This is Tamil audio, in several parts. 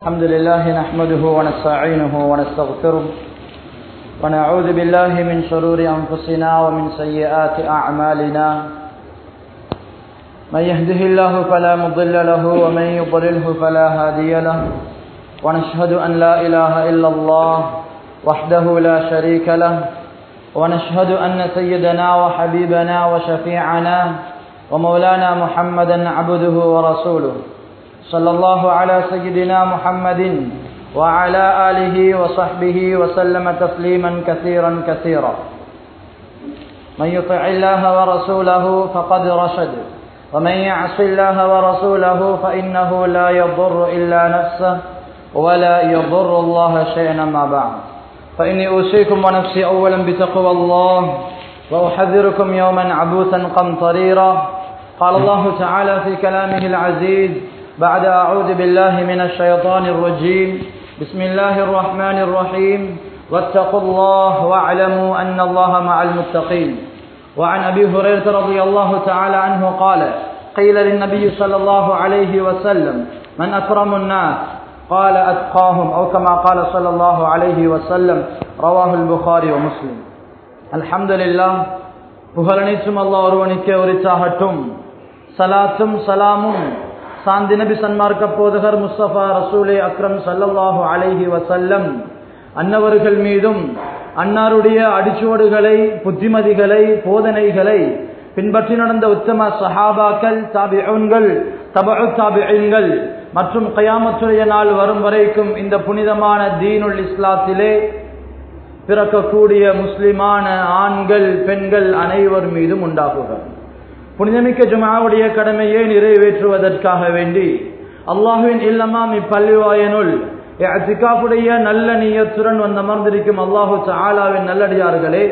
الحمد لله نحمده ونستعينه ونستغفره ونعوذ بالله من شرور أنفسنا ومن سيئات أعمالنا من يهده الله فلا مضل له ومن يضلله فلا هادي له ونشهد أن لا إله إلا الله وحده لا شريك له ونشهد أن سيدنا وحبيبنا وشفيعنا ومولانا محمدا عبده ورسوله صلى الله على سيدنا محمد وعلى آله وصحبه وسلم تسليما كثيرا كثيرا من يطع الله ورسوله فقد رشد ومن يعص الله ورسوله فإنه لا يضر إلا نفسه ولا يضر الله شيئا ما بعد فإني أوصيكم ونفسي أولا بتقوى الله وأحذركم يوما عبوثا قمطريرا قال الله تعالى في كلامه العزيز بعد أعوذ بالله من الشيطان الرجيم بسم الله الرحمن الرحيم واتقوا الله واعلموا أن الله مع المتقين وعن أبي هريرة رضي الله تعالى عنه قال قيل للنبي صلى الله عليه وسلم من أكرم الناس قال أتقاهم أو كما قال صلى الله عليه وسلم رواه البخاري ومسلم الحمد لله புகழனைத்தும் அல்லாஹ் ஒருவனுக்கே உரித்தாகட்டும் சலாத்தும் சலாமும் சாந்தி நபி சன்மார்க்க போதகர் முஸ்தபா ரசூலே அக்ரம் சல்லல்லாஹு அலைஹி வசல்லம் அன்னவர்கள் மீதும் அன்னாருடைய அடிச்சுவடுகளை புத்திமதிகளை போதனைகளை பின்பற்றி நடந்த உத்தம சஹாபாக்கள் தாபிகள் தபு தாபிகள் மற்றும் கயாமத்துடைய நாள் வரும் வரைக்கும் இந்த புனிதமான தீனுல் இஸ்லாத்திலே பிறக்கக்கூடிய முஸ்லிமான ஆண்கள் பெண்கள் அனைவர் மீதும் உண்டாகுகள் புனிதமிக்க ஜுமாவுடைய கடமையை நிறைவேற்றுவதற்காக வேண்டி அல்லாஹுவின் இல்லமாம் இப்பள்ளிவாயனுள் அத்திகாப்புடைய நல்ல நீயத்துடன் வந்து அமர்ந்திருக்கும் அல்லாஹு ஆலாவின் நல்லடியார்களே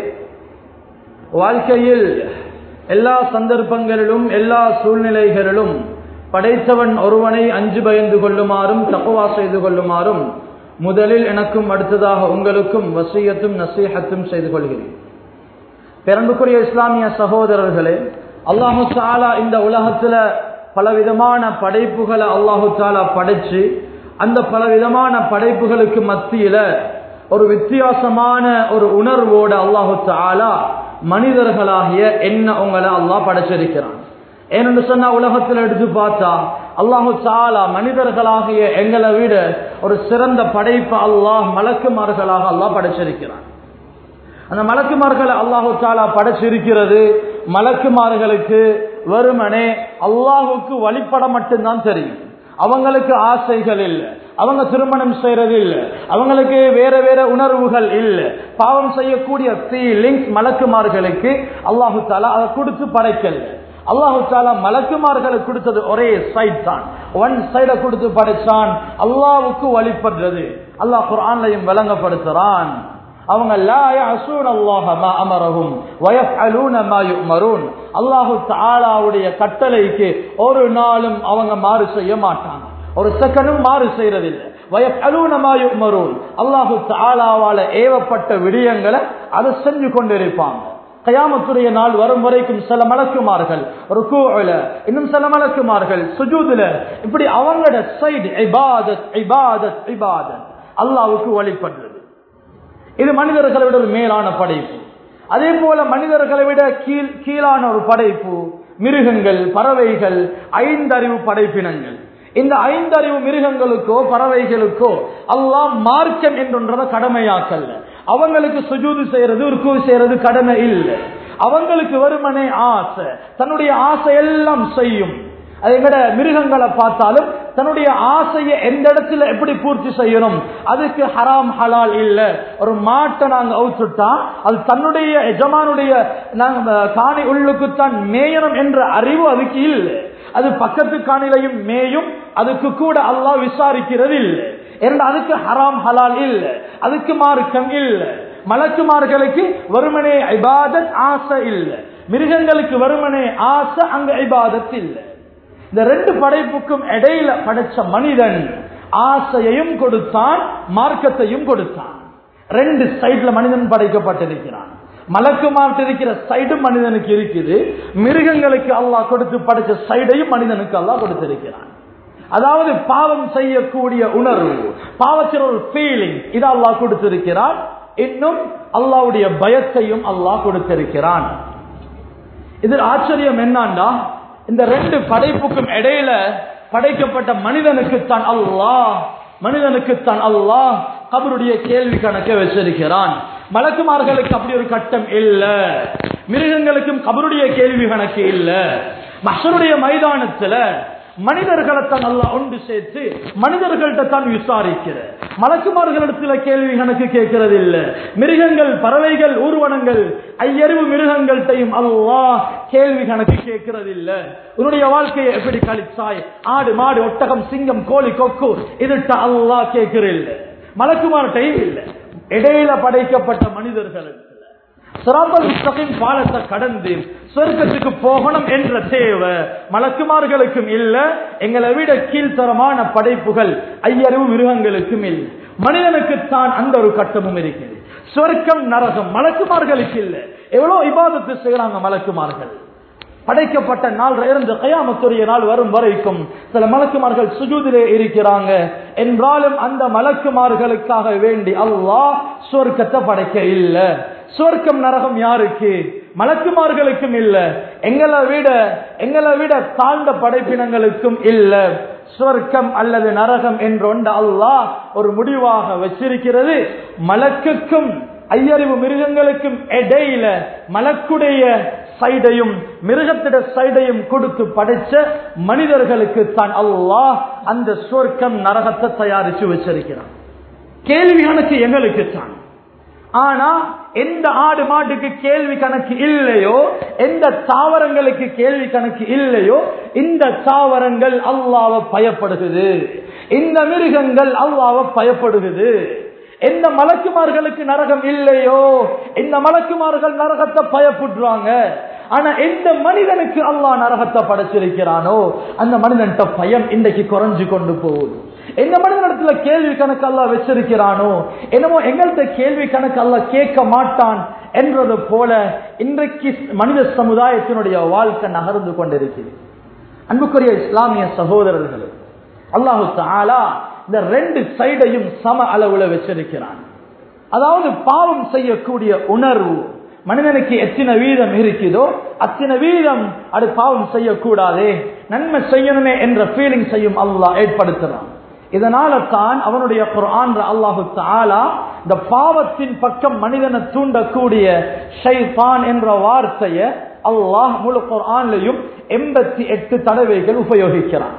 வாழ்க்கையில் எல்லா சந்தர்ப்பங்களிலும் எல்லா சூழ்நிலைகளிலும் படைத்தவன் ஒருவனை அஞ்சு பயந்து கொள்ளுமாறும் தப்புவா செய்து கொள்ளுமாறும் முதலில் எனக்கும் அடுத்ததாக உங்களுக்கும் வசியத்தும் நசீகத்தும் செய்து கொள்கிறேன் பிறந்துக்குரிய இஸ்லாமிய சகோதரர்களே அல்லாஹு தாலா இந்த உலகத்துல பலவிதமான படைப்புகளை அல்லாஹு தாலா படைச்சு அந்த பலவிதமான படைப்புகளுக்கு மத்தியில ஒரு வித்தியாசமான ஒரு உணர்வோட அல்லாஹு தாலா மனிதர்களாகிய என்ன உங்களை அல்லாஹ் படைச்சிருக்கிறான் ஏனென்று சொன்னா உலகத்தில் எடுத்து பார்த்தா அல்லாஹு தாலா மனிதர்களாகிய எங்களை விட ஒரு சிறந்த படைப்பு அல்லாஹ் மலக்குமார்களாக அல்லாஹ் படைச்சிருக்கிறான் அந்த மலக்குமார்களை அல்லாஹு தாலா படைச்சிருக்கிறது மலக்குமார்களுக்கு வெறுமனே அல்லாஹுக்கு வழிபட மட்டும்தான் தெரியும் அவங்களுக்கு ஆசைகள் இல்லை அவங்க திருமணம் செய்யறது இல்லை அவங்களுக்கு வேற வேற உணர்வுகள் இல்லை பாவம் செய்யக்கூடிய ஃபீலிங்ஸ் மலக்குமார்களுக்கு அல்லாஹு தாலா அதை கொடுத்து படைக்கல அல்லாஹு தாலா மலக்குமார்களுக்கு கொடுத்தது ஒரே சைட் தான் ஒன் சைட கொடுத்து படைச்சான் அல்லாவுக்கு வழிபடுறது அல்லாஹ் குரான்லையும் விளங்கப்படுத்துறான் அவங்க அல்லாஹு தாலாவுடைய கட்டளைக்கு ஒரு நாளும் அவங்க மாறு செய்ய மாட்டாங்க ஒரு செகண்டும் மாறு செய்யறதில்லை வயப்பலூனமாயுமரூன் அல்லாஹு தாலாவால ஏவப்பட்ட விடயங்களை அதை செஞ்சு கொண்டிருப்பாங்க கயாமத்துடைய நாள் வரும் வரைக்கும் சில மலக்குமார்கள் ஒரு கூல இன்னும் சில மலக்குமார்கள் சுஜூதுல இப்படி அவங்களோட சைடு இபாதத் இபாதத் இபாதத் அல்லாவுக்கு வழிபடுறது இது மனிதர்களை விட ஒரு மேலான படைப்பு அதே போல மனிதர்களை விட கீழ் கீழான ஒரு படைப்பு மிருகங்கள் பறவைகள் ஐந்தறிவு படைப்பினங்கள் இந்த ஐந்தறிவு மிருகங்களுக்கோ பறவைகளுக்கோ அல்லாம் மார்க்கம் என்றொன்றத கடமையாக்கல்ல அவங்களுக்கு சுஜூது செய்யறது ருக்கு செய்யறது கடமை இல்லை அவங்களுக்கு வருமனே ஆசை தன்னுடைய ஆசை எல்லாம் செய்யும் அது எங்கட மிருகங்களை பார்த்தாலும் தன்னுடைய ஆசையை எந்த இடத்துல எப்படி பூர்த்தி செய்யணும் அதுக்கு ஹராம் ஹலால் இல்ல ஒரு மாட்டை நாங்க அவுத்துட்டா அது தன்னுடைய எஜமானுடைய காணி உள்ளுக்குத்தான் மேயணும் என்ற அறிவு அதுக்கு இல்லை அது பக்கத்து காணிலையும் மேயும் அதுக்கு கூட அல்லாஹ் விசாரிக்கிறது இல்லை இரண்டு அதுக்கு ஹராம் ஹலால் இல்லை அதுக்கு மார்க்கம் இல்லை மலக்குமார்களுக்கு வருமனே ஐபாதத் ஆசை இல்லை மிருகங்களுக்கு வருமனே ஆசை அங்க ஐபாதத் இல்லை இந்த ரெண்டு படைப்புக்கும் இடையில படைச்ச மனிதன் ஆசையையும் கொடுத்தான் மார்க்கத்தையும் கொடுத்தான் ரெண்டு சைட்ல மனிதன் படைக்கப்பட்டிருக்கிறான் மலக்குமார்ட்டு இருக்கிற சைடும் மனிதனுக்கு இருக்குது மிருகங்களுக்கு அல்லாஹ் கொடுத்து படைச்ச சைடையும் மனிதனுக்கு அல்லாஹ் கொடுத்திருக்கிறான் அதாவது பாவம் செய்யக்கூடிய உணர்வு பாவத்தின் ஒரு ஃபீலிங் இது அல்லாஹ் கொடுத்திருக்கிறான் இன்னும் அல்லாவுடைய பயத்தையும் அல்லாஹ் கொடுத்திருக்கிறான் இதில் ஆச்சரியம் என்னன்னா இந்த ரெண்டு படைப்புக்கும் இடையில படைக்கப்பட்ட மனிதனுக்குத்தான் அல்லாஹ் மனிதனுக்குத்தான் அல்லாஹ் கபருடைய கேள்வி கணக்கை வச்சிருக்கிறான் மலக்குமார்களுக்கு அப்படி ஒரு கட்டம் இல்ல மிருகங்களுக்கும் கபருடைய கேள்வி கணக்கு இல்ல மஷருடைய மைதானத்துல மனிதர்களை தான் நல்லா ஒன்று சேர்த்து மனிதர்கள்ட்ட தான் விசாரிக்கிற மலக்குமார்களிடத்துல கேள்வி கணக்கு கேட்கறது இல்ல மிருகங்கள் பறவைகள் ஊர்வனங்கள் ஐயறிவு மிருகங்கள்ட்டையும் அல்லாஹ் கேள்வி கணக்கு கேட்கறது இல்ல உன்னுடைய வாழ்க்கையை எப்படி கழிச்சாய் ஆடு மாடு ஒட்டகம் சிங்கம் கோழி கொக்கு இதுட்ட அல்லாஹ் கேட்கிற இல்ல மலக்குமார்ட்டையும் இல்ல இடையில படைக்கப்பட்ட மனிதர்களுக்கு சிராபல் முஸ்தகின் பாலத்தை கடந்து சொர்க்கத்துக்கு போகணும் என்ற தேவை மலக்குமார்களுக்கும் இல்ல எங்களை விட கீழ்த்தரமான படைப்புகள் ஐயறிவு மிருகங்களுக்கும் இல்லை மனிதனுக்குத்தான் அந்த ஒரு கட்டமும் இருக்கிறது சொர்க்கம் நரகம் மலக்குமார்களுக்கு இல்ல எவ்வளவு இபாதத்து செய்யறாங்க மலக்குமார்கள் படைக்கப்பட்ட நாள் இருந்து கயாமத்துடைய நாள் வரும் வரைக்கும் சில மலக்குமார்கள் சுஜூதிலே இருக்கிறாங்க என்றாலும் அந்த மலக்குமார்களுக்காக வேண்டி அல்லாஹ் சொர்க்கத்தை படைக்க இல்ல சொர்க்கம் நரகம் யாருக்கு மலக்குமார்களுக்கும் இல்ல எங்களை விட எங்களை விட தாழ்ந்த படைப்பினங்களுக்கும் இல்ல சொர்க்கம் அல்லது நரகம் என்றொண்ட அல்லாஹ் ஒரு முடிவாக வச்சிருக்கிறது மலக்குக்கும் ஐயறிவு மிருகங்களுக்கும் இடையில மலக்குடைய சைடையும் மிருகத்திட சைடையும் கொடுத்து படைச்ச மனிதர்களுக்கு தான் அல்லாஹ் அந்த சொர்க்கம் நரகத்தை தயாரிச்சு வச்சிருக்கிறான் கேள்வி கணக்கு எங்களுக்கு தான் ஆனா எந்த ஆடு மாட்டுக்கு கேள்வி கணக்கு இல்லையோ எந்த தாவரங்களுக்கு கேள்வி கணக்கு இல்லையோ இந்த தாவரங்கள் அல்லாவ பயப்படுகிறது இந்த மிருகங்கள் அல்லாவ பயப்படுகிறது எந்த மலக்குமார்களுக்கு நரகம் இல்லையோ இந்த மலக்குமார்கள் நரகத்தை பயப்படுறாங்க ஆனா எந்த மனிதனுக்கு அல்லாஹ் நரகத்தை படைச்சிருக்கிறானோ அந்த மனிதன்ட்ட பயம் இன்றைக்கு குறைஞ்சு கொண்டு போகுது எந்த மனிதனிடத்துல கேள்வி கணக்கு அல்லா வச்சிருக்கிறானோ என்னமோ எங்கள்கிட்ட கேள்வி கணக்கு அல்ல கேட்க மாட்டான் என்றது போல இன்றைக்கு மனித சமுதாயத்தினுடைய வாழ்க்கை நகர்ந்து கொண்டிருக்கிறது அன்புக்குரிய இஸ்லாமிய சகோதரர்கள் அல்லாஹு தாலா இந்த ரெண்டு சைடையும் சம அளவுல வச்சிருக்கிறான் அதாவது பாவம் செய்யக்கூடிய உணர்வு மனிதனுக்கு எத்தனை வீதம் இருக்குதோ அத்தனை வீதம் அது பாவம் செய்யக்கூடாதே நன்மை செய்யணுமே என்ற ஃபீலிங் செய்யும் அல்லாஹ் ஏற்படுத்துறான் இதனால தான் அவனுடைய குர்ஆன் அல்லாஹு தாலா இந்த பாவத்தின் பக்கம் மனிதனை தூண்டக்கூடிய ஷைபான் என்ற வார்த்தையை அல்லாஹ் முழு குர்ஆன்லையும் எண்பத்தி எட்டு தடவைகள் உபயோகிக்கிறான்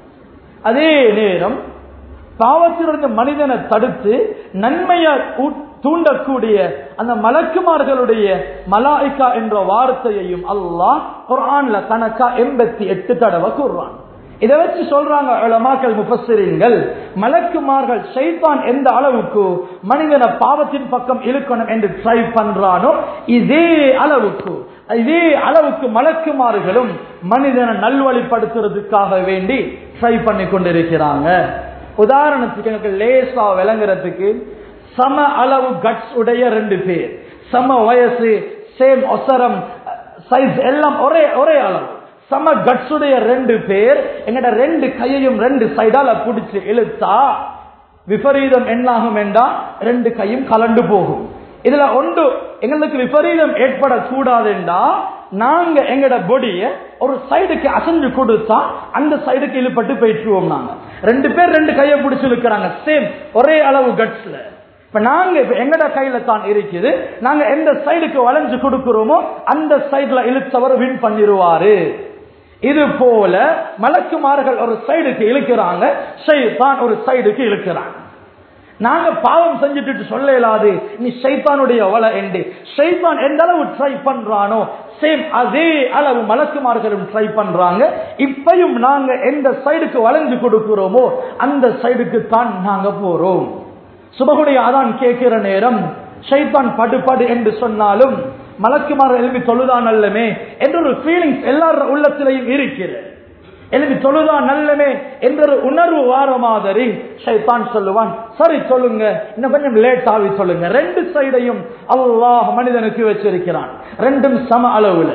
அதே நேரம் பாவத்திலிருந்து மனிதனை தடுத்து நன்மையை தூண்டக்கூடிய அந்த மலக்குமார்களுடைய மலாய்க்கா என்ற வார்த்தையையும் அல்லாஹ் குர்ஆன்ல கணக்கா எண்பத்தி எட்டு தடவை கூறுறான் இதை வச்சு சொல்றாங்க உலமாக்கள் முபஸ்ஸிரீன்கள் மலக்குமார்கள் ஷைத்தான் எந்த அளவுக்கு மனிதனை பாவத்தின் பக்கம் இழுக்கணும் என்று ட்ரை பண்றானோ இதே அளவுக்கு இதே அளவுக்கு மலக்குமார்களும் மனிதனை நல்வழிப்படுத்துறதுக்காக வேண்டி ட்ரை பண்ணி கொண்டிருக்கிறாங்க உதாரணத்துக்கு எனக்கு லேசா விளங்குறதுக்கு சம அளவு கட்ஸ் உடைய ரெண்டு பேர் சம வயசு சேம் ஒசரம் சைஸ் எல்லாம் ஒரே ஒரே அளவு சம கட்ஸுடைய ரெண்டு பேர் எங்கட ரெண்டு கையையும் ரெண்டு சைடால பிடிச்சு இழுத்தா விபரீதம் என்னாகும் என்றா ரெண்டு கையும் கலண்டு போகும் இதுல ஒன்று எங்களுக்கு விபரீதம் ஏற்படக்கூடாதுண்டா நாங்க எங்கட பொடிய ஒரு சைடுக்கு அசைஞ்சு கொடுத்தா அந்த சைடுக்கு இழுப்பட்டு போயிட்டுருவோம் நாங்க ரெண்டு பேர் ரெண்டு கையை பிடிச்சு இழுக்கிறாங்க சேம் ஒரே அளவு கட்ஸ்ல இப்ப நாங்க இப்ப எங்கட கையில தான் இருக்குது நாங்க எந்த சைடுக்கு வளைஞ்சு கொடுக்கிறோமோ அந்த சைடுல இழுத்தவர் வின் பண்ணிடுவாரு இது போல மலக்குமார்கள் ஒரு சைடுக்கு இழுக்கிறாங்க ஷைத்தான் ஒரு சைடுக்கு இழுக்கிறாங்க நாங்க பாவம் செஞ்சுட்டு சொல்ல இயலாது நீ ஷைத்தானுடைய வலை என்று ஷைத்தான் எந்த அளவு ட்ரை பண்றானோ சேம் அதே அளவு மலக்குமார்களும் ட்ரை பண்றாங்க இப்பயும் நாங்க எந்த சைடுக்கு வளைஞ்சு கொடுக்கிறோமோ அந்த சைடுக்கு தான் நாங்க போறோம் சுபகுடைய அதான் கேட்கிற நேரம் ஷைத்தான் படு படு என்று சொன்னாலும் மலக்குமார் எழுப்பி தொழுதான் நல்லமே என்ற ஒரு ஃபீலிங்ஸ் எல்லார உள்ளத்திலையும் இருக்கிறது எழுப்பி தொழுதான் நல்லமே என்ற ஒரு உணர்வு வார மாதிரி ஷைத்தான் சொல்லுவான் சரி சொல்லுங்க இன்னும் கொஞ்சம் லேட் ஆகி சொல்லுங்க ரெண்டு சைடையும் அல்லாஹ் மனிதனுக்கு வச்சிருக்கிறான் ரெண்டும் சம அளவுல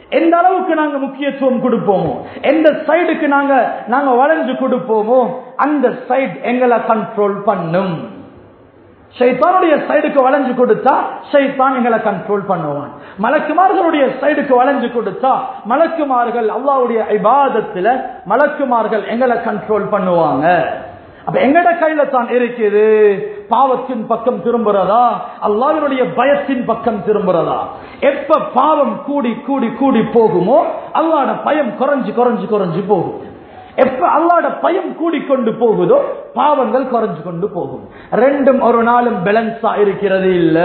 எந்த அளவுக்கு நாங்க முக்கியத்துவம் கொடுப்போமோ எந்த சைடுக்கு நாங்க நாங்க வளைஞ்சு கொடுப்போமோ அந்த சைடு எங்களை கண்ட்ரோல் பண்ணும் ஷைத்தானுடைய சைடுக்கு வளைஞ்சு கொடுத்தா ஷைத்தான் எங்களை கண்ட்ரோல் பண்ணுவான் மலக்குமார்களுடைய சைடுக்கு வளைஞ்சு கொடுத்தா மலக்குமார்கள் அல்லாவுடைய இபாதத்துல மலக்குமார்கள் எங்களை கண்ட்ரோல் பண்ணுவாங்க அப்ப எங்கட கையில தான் இருக்குது பாவத்தின் பக்கம் திரும்புறதா அல்லாவினுடைய பயத்தின் பக்கம் திரும்புறதா எப்ப பாவம் கூடி கூடி கூடி போகுமோ அல்லாட பயம் குறைஞ்சு குறைஞ்சு குறைஞ்சு போகும் எப்ப அல்லாட பயம் கூடிக்கொண்டு போகுதோ பாவங்கள் குறைஞ்சு கொண்டு போகும் ரெண்டும் ஒரு நாளும் பேலன்ஸா இருக்கிறது இல்ல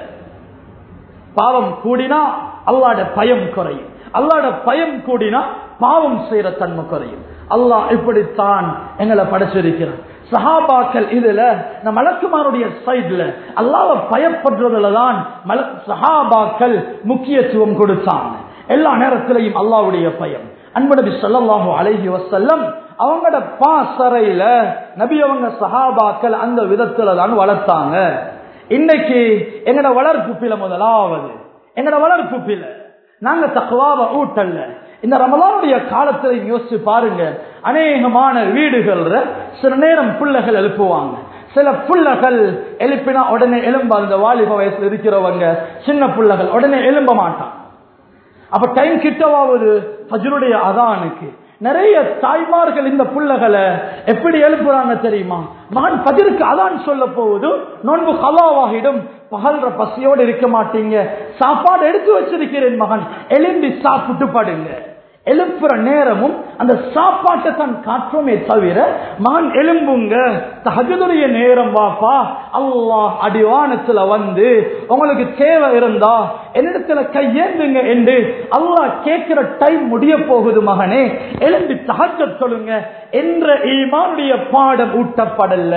பாவம் கூடினா அல்லாட பயம் குறையும் அல்லாட பயம் கூடினா பாவம் செய்யற தன்மை குறையும் அல்லாஹ் இப்படித்தான் எங்களை படைச்சிருக்கிறான் சஹாபாக்கள் இதுல நம்ம மலக்குமாருடைய சைட்ல அல்லாஹ் பயப்படுறதுல தான் சஹாபாக்கள் முக்கியத்துவம் கொடுத்தாங்க எல்லா நேரத்திலையும் அல்லாவுடைய பயம் அன்பு நபி சொல்லல்லாஹு அலைஹி வசல்லம் அவங்களோட பாசறையில நபி அவங்க சஹாபாக்கள் அந்த விதத்துல தான் வளர்த்தாங்க இன்னைக்கு எங்கட வளர்ப்பு பில முதலாவது எங்கட வளர்ப்பு பில நாங்க தக்குவாவ ஊட்டல்ல இந்த ரமலானுடைய காலத்துல யோசிச்சு பாருங்க அநேகமான வீடுகள்ல சில நேரம் பிள்ளைகள் எழுப்புவாங்க சில புள்ளகள் எழுப்பினா உடனே எழும்ப அந்த வாலிப வயசுல இருக்கிறவங்க சின்ன புள்ளகள் உடனே எழும்ப மாட்டான் அப்ப டைம் கிட்டவாவது ஃபஜ்ருடைய அதானுக்கு நிறைய தாய்மார்கள் இந்த புள்ளகளை எப்படி எழுப்புறாங்க தெரியுமா மகன் பதிருக்கு அதான் சொல்ல போகுது நோன்பு கலாவாகிடும் பகல்ற பசியோடு இருக்க மாட்டீங்க சாப்பாடு எடுத்து வச்சிருக்கிறேன் மகன் எலும்பி சாப்பிட்டு படுங்க எழுப்புற நேரமும் அந்த சாப்பாட்டை தான் காட்டுறோமே தவிர மகன் எலும்புங்க தகுதுடைய நேரம் வாப்பா அல்லாஹ் அடிவானத்துல வந்து உங்களுக்கு தேவை இருந்தா என்னிடத்துல கையேந்துங்க என்று அல்லாஹ் கேட்கிற டைம் முடிய போகுது மகனே எழுந்து தகஜ சொல்லுங்க என்ற ஈமானுடைய பாடம் ஊட்டப்படல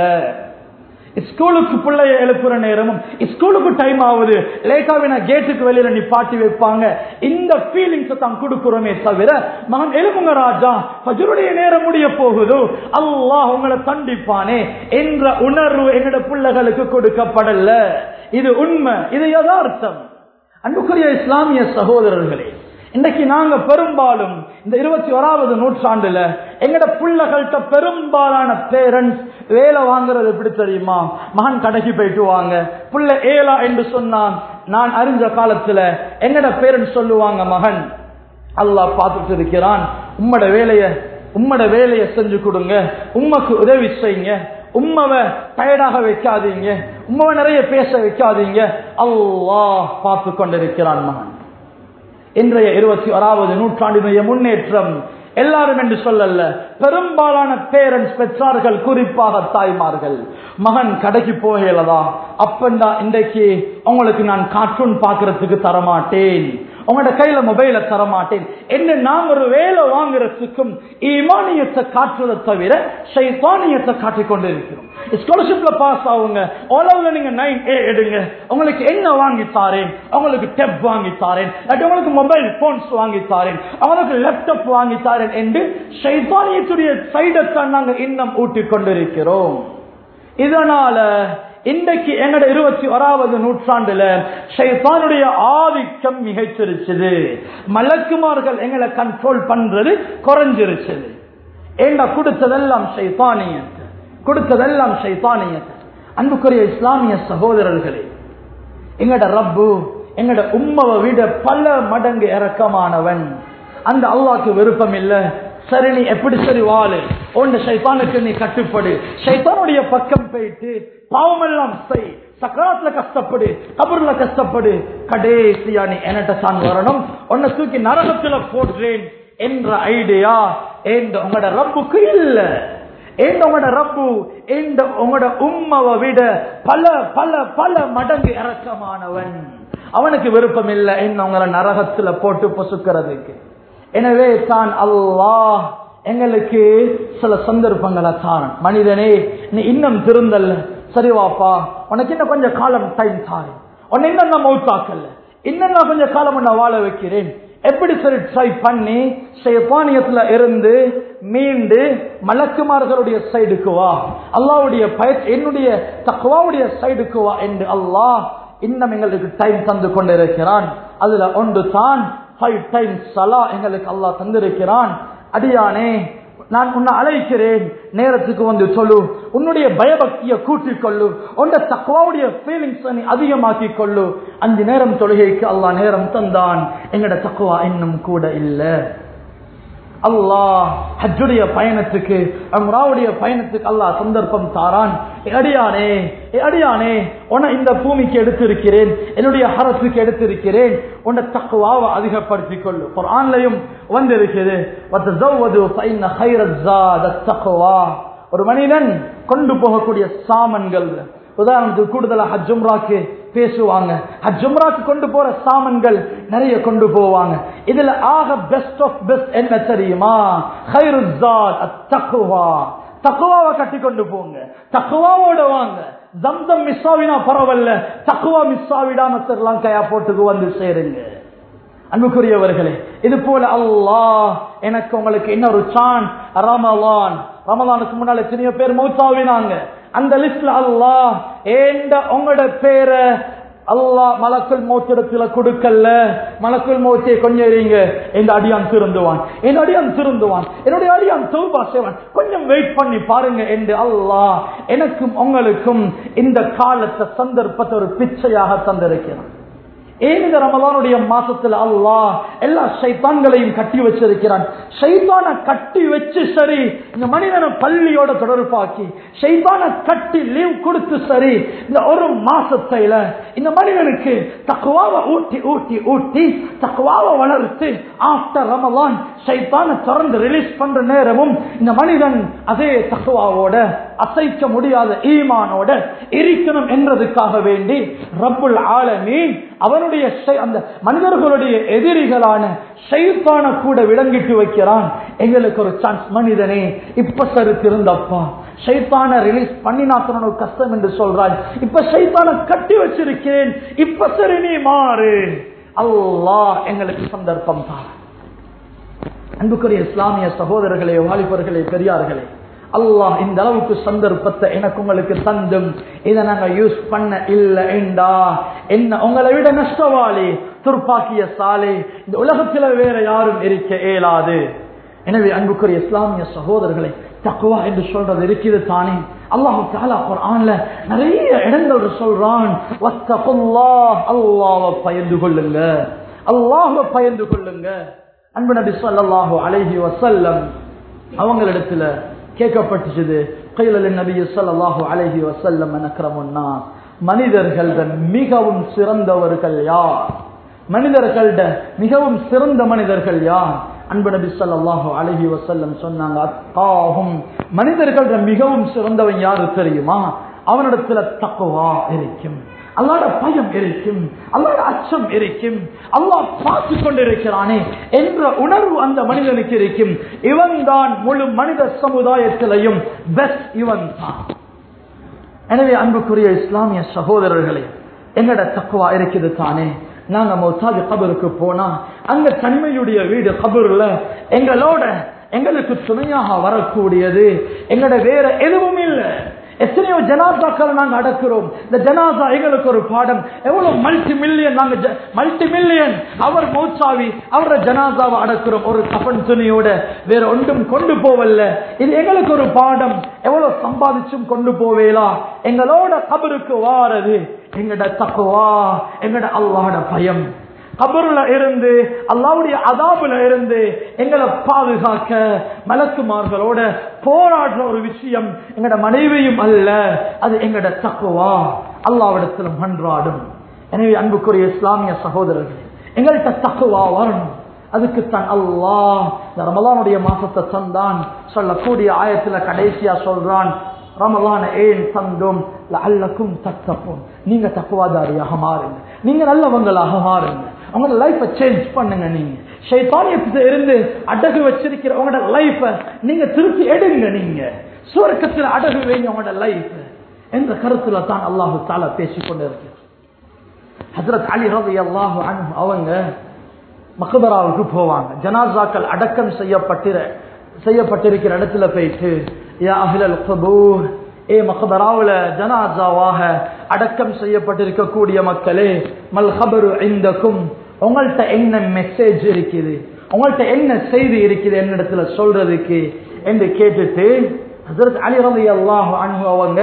ஸ்கூலுக்கு பிள்ளைய எழுப்புற நேரமும் ஸ்கூலுக்கு டைம் ஆகுது லேட்டாவின கேட்டுக்கு வெளியில நிப்பாட்டி வைப்பாங்க இந்த ஃபீலிங்ஸ் தான் கொடுக்கிறோமே தவிர மகன் எழுப்புங்க ராஜா பஜருடைய நேரம் முடிய போகுது அல்லாஹ் உங்களை கண்டிப்பானே என்ற உணர்வு எங்கட பிள்ளைகளுக்கு கொடுக்கப்படல இது உண்மை இது யதார்த்தம் அன்புக்குரிய இஸ்லாமிய சகோதரர்களே இன்னைக்கு நாங்க பெரும்பாலும் இந்த இருபத்தி ஓராவது நூற்றாண்டுல எங்கட பிள்ளைகள்கிட்ட பெரும்பாலான பேரண்ட்ஸ் வேலை வாங்குறது எப்படி தெரியுமா மகன் கடைக்கு போயிட்டு வாங்க புள்ள ஏலா என்று சொன்னான் நான் அறிஞ்ச காலத்துல எங்கட பேரண்ட்ஸ் சொல்லுவாங்க மகன் அல்லாஹ் பார்த்துட்டு இருக்கிறான் உம்மட வேலைய உம்மட வேலையை செஞ்சு கொடுங்க உம்மக்கு உதவி செய்யுங்க உம்மவை டயர்டாக வைக்காதீங்க உம்மவை நிறைய பேச வைக்காதீங்க அல்லாஹ் பார்த்து கொண்டிருக்கிறான் மகன் இன்றைய இருபத்தி ஓராவது நூற்றாண்டினுடைய முன்னேற்றம் எல்லாரும் என்று சொல்லல பெரும்பாலான பேரண்ட்ஸ் பெற்றார்கள் குறிப்பாக தாய்மார்கள் மகன் கடைக்கு போகலதா அப்பண்டா இன்றைக்கு உங்களுக்கு நான் கார்ட்டூன் பாக்குறதுக்கு தரமாட்டேன் உங்களோட கையில மொபைல தரமாட்டேன் என்ன நான் ஒரு வேலை வாங்குறதுக்கும் ஈமானியத்தை காட்டுறதை தவிர சைத்தானியத்தை காட்டிக் கொண்டு இருக்கிறோம் ஸ்காலர்ஷிப்ல பாஸ் ஆகுங்க ஓலவுல நீங்க நைன் ஏ எடுங்க உங்களுக்கு என்ன வாங்கி தாரேன் உங்களுக்கு டெப் வாங்கி தாரேன் உங்களுக்கு மொபைல் போன்ஸ் வாங்கி தாரேன் அவங்களுக்கு லேப்டாப் வாங்கி தாரேன் என்று சைத்தானியத்துடைய சைடத்தான் நாங்க இன்னும் ஊட்டிக் கொண்டிருக்கிறோம் இதனால இன்றைக்கு எங்கட இருபத்தி ஓராவது நூற்றாண்டுல ஷைத்தானுடைய ஆதிக்கம் மிகைச்சிருச்சுது மலக்குமார்கள் எங்களை கண்ட்ரோல் பண்றது குறைஞ்சிருச்சுது ஏண்டா கொடுத்ததெல்லாம் ஷைத்தானியத்தை கொடுத்ததெல்லாம் ஷைத்தானியத்தை அன்புக்குரிய இஸ்லாமிய சகோதரர்களே எங்கட ரப்பு எங்கட உம்மவை விட பல மடங்கு இறக்கமானவன் அந்த அல்லாக்கு விருப்பம் இல்லை சரி நீ எப்படி சரி வாழு உண்ட சைத்தானுக்கு நீ கட்டுப்படு சைத்தானுடைய பக்கம் போயிட்டு பாவமெல்லாம் செய் சக்கராத்துல கஷ்டப்படு கபர்ல கஷ்டப்படு கடைசியா நீ என்கிட்ட தான் வரணும் உன்னை தூக்கி நரகத்துல போடுறேன் என்ற ஐடியா என்ற உங்களோட ரப்புக்கு இல்ல எந்த உங்களோட ரப்பு எந்த உங்களோட உம்மவை விட பல பல பல மடங்கு இறக்கமானவன் அவனுக்கு விருப்பம் இல்லை என்ன உங்களை நரகத்துல போட்டு பொசுக்கிறதுக்கு எனவே தான் அல்லாஹ் எங்களுக்கு சில சந்தர்ப்பங்களை தாரன் மனிதனே நீ இன்னும் திருந்தல்ல சரி வாப்பா உனக்கு இன்னும் கொஞ்சம் காலம் டைம் தாரு உன்னை இன்னும் நான் மௌத்தாக்கல்ல இன்னும் நான் கொஞ்சம் காலம் நான் வாழ வைக்கிறேன் எப்படி சரி ட்ரை பண்ணி சேப்பானியத்துல இருந்து மீண்டு மலக்குமார்களுடைய சைடுக்கு வா அல்லாவுடைய பயிற்சி என்னுடைய தக்குவாவுடைய சைடுக்கு வா என்று அல்லாஹ் இன்னும் எங்களுக்கு டைம் தந்து கொண்டிருக்கிறான் அதுல ஒன்று தான் ஃபைவ் டைம்ஸ் சலா எங்களுக்கு அல்லாஹ் தந்திருக்கிறான் அடியானே நான் உன்னை அழைக்கிறேன் நேரத்துக்கு வந்து சொல்லு உன்னுடைய பயபக்தியை கூட்டிக் கொள்ளு உன்ன தக்குவாவுடைய ஃபீலிங்ஸ் நீ அதிகமாக்கி கொள்ளு அஞ்சு நேரம் தொழுகைக்கு அல்லாஹ் நேரம் தந்தான் எங்கட தக்குவா இன்னும் கூட இல்லை அல்லாஹ் ஹஜ்ஜுடைய பயணத்துக்கு அம்ராவுடைய பயணத்துக்கு அல்லாஹ் சந்தர்ப்பம் தாரான் ஏ அடியானே ஏ அடியானே உன்னை இந்த பூமிக்கு எடுத்திருக்கிறேன் என்னுடைய ஹரத்துக்கு எடுத்திருக்கிறேன் உன்னை தக்குவாவை அதிகப்படுத்திக் கொள்ளு குர்ஆன்லயும் வந்திருக்கிறது வத்தஸவ்வது ஃபைன்ன கைரஸ் ஸாத தக்வா ஒரு மனிதன் கொண்டு போகக்கூடிய சாமன்கள் உதாரணத்துக்கு கூடுதலா ஹஜ்ஜும்ராக்கு பேசுவாங்க ஹஜ்ஜும்ராக்கு கொண்டு போற சாமன்கள் நிறைய கொண்டு போவாங்க இதுல ஆக பெஸ்ட் ஆஃப் பெஸ்ட் என்ன தெரியுமா ஹைருஸாத் அத்தக்குவா தக்குவாவை கட்டி கொண்டு போங்க தக்குவாவோட வாங்க ஜம்சம் மிஸ் ஆவினா பரவாயில்ல தக்குவா மிஸ் ஆவிடாம சரலாம் கயா போட்டுக்கு வந்து சேருங்க அன்புக்குரியவர்களே இது போல அல்லாஹ் எனக்கு உங்களுக்கு இன்னொரு சான் ரமலான் ரமலானுக்கு முன்னால எத்தனையோ பேர் மௌத்தாவினாங்க அந்த லிஸ்ட்ல அல்லாஹ் ஏண்ட உங்களோட பேரை அல்லாஹ் மலக்குள் மௌத்திடத்துல கொடுக்கல மலக்குள் மௌத்தியை கொஞ்சம் இருங்க என் அடியான் திருந்துவான் என் அடியான் திருந்துவான் என்னுடைய அடியான் தௌபா செய்வான் கொஞ்சம் வெயிட் பண்ணி பாருங்க என்று அல்லாஹ் எனக்கும் உங்களுக்கும் இந்த காலத்தை சந்தர்ப்பத்தை ஒரு பிச்சையாக தந்திருக்கிறான் ஏன் இந்த ரமலானுடைய மாசத்துல அல்லாஹ் எல்லா சைத்தான்களையும் கட்டி வச்சிருக்கிறான் சைத்தான கட்டி வச்சு சரி இந்த மனிதனை பள்ளியோட தொடர்பாக்கி சைத்தான கட்டி லீவ் கொடுத்து சரி இந்த ஒரு மாசத்தையில இந்த மனிதனுக்கு தக்குவாவை ஊட்டி ஊட்டி ஊட்டி தக்குவாவை வளர்த்து ஆஃப்டர் ரமலான் சைத்தான திறந்து ரிலீஸ் பண்ற நேரமும் இந்த மனிதன் அதே தக்குவாவோட அசைக்க முடியாத ஈமானோட இருக்கணும் என்றதுக்காக வேண்டி ரப்புல் ஆலமீன் அவனுடைய ஷை- அந்த மனிதர்களுடைய எதிரிகளான ஷைத்தான கூட விளங்கிட்டு வைக்கிறான் எங்களுக்கு ஒரு சான்ஸ் மனிதனே இப்ப சரி திருந்தப்பா ஷைத்தான ரிலீஸ் பண்ணினாத்தன ஒரு கஷ்டம் என்று சொல்றாய் இப்ப ஷைத்தான கட்டி வச்சிருக்கிறேன் இப்ப சரி நீ மாறு அல்லாஹ் எங்களுக்கு சந்தர்ப்பம் தான் அன்புக்குரிய இஸ்லாமிய சகோதரர்களே வாலிபர்களே பெரியார்களே அல்லாஹ் இந்த அளவுக்கு சந்தர்ப்பத்தை எனக்கு உங்களுக்கு தந்தும் இதை நாங்க யூஸ் பண்ண இல்ல என்றா என்ன உங்களை விட நஷ்டவாளி துர்ப்பாக்கிய சாலை இந்த உலகத்துல வேற யாரும் இருக்க இயலாது எனவே அன்புக்குரிய இஸ்லாமிய சகோதரர்களை தக்குவா என்று சொல்றது இருக்குது தானே அல்லாஹு தாலா குர்ஆன்ல நிறைய இடங்கள் சொல்றான் வத்தகுல்லாஹ் அல்லாஹ்வை பயந்து கொள்ளுங்க அல்லாஹ்வை பயந்து கொள்ளுங்க அன்பு நபி ஸல்லல்லாஹு அலைஹி வஸல்லம் அவங்களிடத்துல கேட்கப்பட்டுச்சு கைலல் நபி ஸல்லல்லாஹு அலைஹி வஸல்லம் அனக்ரமுன்னா மனிதர்கள் மிகவும் சிறந்தவர்கள் யார் மனிதர்கள்ட மிகவும் சிறந்த மனிதர்கள் யார் அன்பு நபி ஸல்லல்லாஹு அலைஹி வஸல்லம் சொன்னாங்க அத்தாஹும் மனிதர்கள்ட மிகவும் சிறந்தவன் யாரு தெரியுமா அவனிடத்துல தக்குவா இருக்கும் அல்லாட பயம் இருக்கும் அல்லாட அச்சம் இருக்கும் அல்லாஹ் பார்த்து கொண்டிருக்கிறானே என்ற உணர்வு அந்த மனிதனுக்கு இருக்கும் இவன் தான் முழு மனித சமுதாயத்திலையும் பெஸ்ட் இவன் தான் எனவே அன்புக்குரிய இஸ்லாமிய சகோதரர்களே எங்கட தக்குவா இருக்குது தானே நாங்க மௌத்தாஜ் கபருக்கு போனா அங்க தன்மையுடைய வீடு கபருல எங்களோட எங்களுக்கு துணையாக வரக்கூடியது எங்கட வேற எதுவும் இல்லை எத்தனையோ ஜனாசாக்கள் நாங்க அடக்குறோம் இந்த ஜனாசா எங்களுக்கு ஒரு பாடம் எவ்வளவு மல்டி மில்லியன் நாங்க மல்டி மில்லியன் அவர் மௌச்சாவி அவரோட ஜனாசாவை அடக்குறோம் ஒரு கபன் துணியோட வேற ஒன்றும் கொண்டு போவல்ல இது எங்களுக்கு ஒரு பாடம் எவ்வளவு சம்பாதிச்சும் கொண்டு போவேலா எங்களோட கபருக்கு வாரது எங்கட தக்குவா எங்கட அல்லாட பயம் கபருல இருந்து அல்லாவுடைய அதாபுல இருந்து எங்களை பாதுகாக்க மலக்குமார்களோட போராடுற ஒரு விஷயம் எங்கட மனைவியும் அல்ல அது எங்கட தக்குவா அல்லாவிடத்துல மன்றாடும் எனவே அன்புக்குரிய இஸ்லாமிய சகோதரர்கள் எங்கள்கிட்ட தக்குவா வரணும் அதுக்கு தான் அல்லாஹ் இந்த ரமலானுடைய மாசத்தை தந்தான் சொல்லக்கூடிய ஆயத்துல கடைசியா சொல்றான் ரமலான ஏன் தந்தோம் அல்லக்கும் தத்தப்போம் நீங்க தக்குவாதாரியாக மாறுங்க நீங்க நல்லவங்களாக மாறுங்க உங்களோட லைஃபை சேஞ்ச் பண்ணுங்க நீங்க ஷைத்தானியத்துல இருந்து அடகு வச்சிருக்கிற உங்களோட லைஃப நீங்க திருப்பி எடுங்க நீங்க சுவர்க்கத்தில் அடகு வைங்க உங்களோட லைஃப் என்ற கருத்துல தான் அல்லாஹு தாலா பேசிக் கொண்டு இருக்கிறார் ஹசரத் அலி ரவி அல்லாஹு அவங்க மகபராவுக்கு போவாங்க ஜனாசாக்கள் அடக்கம் செய்யப்பட்டிர செய்யப்பட்டிருக்கிற இடத்துல போயிட்டு யா அஹ்லல் கபூர் ஏ மகபராவுல ஜனாசாவாக அடக்கம் செய்யப்பட்டிருக்கக்கூடிய மக்களே மல் ஹபரு இந்தக்கும் உங்கள்கிட்ட என்ன மெசேஜ் இருக்குது உங்கள்கிட்ட என்ன செய்தி இருக்குது என்னிடத்துல சொல்றதுக்கு என்று கேட்டுட்டு ஹசரத் அலி ரலி அல்லாஹ் அன்ஹு அவங்க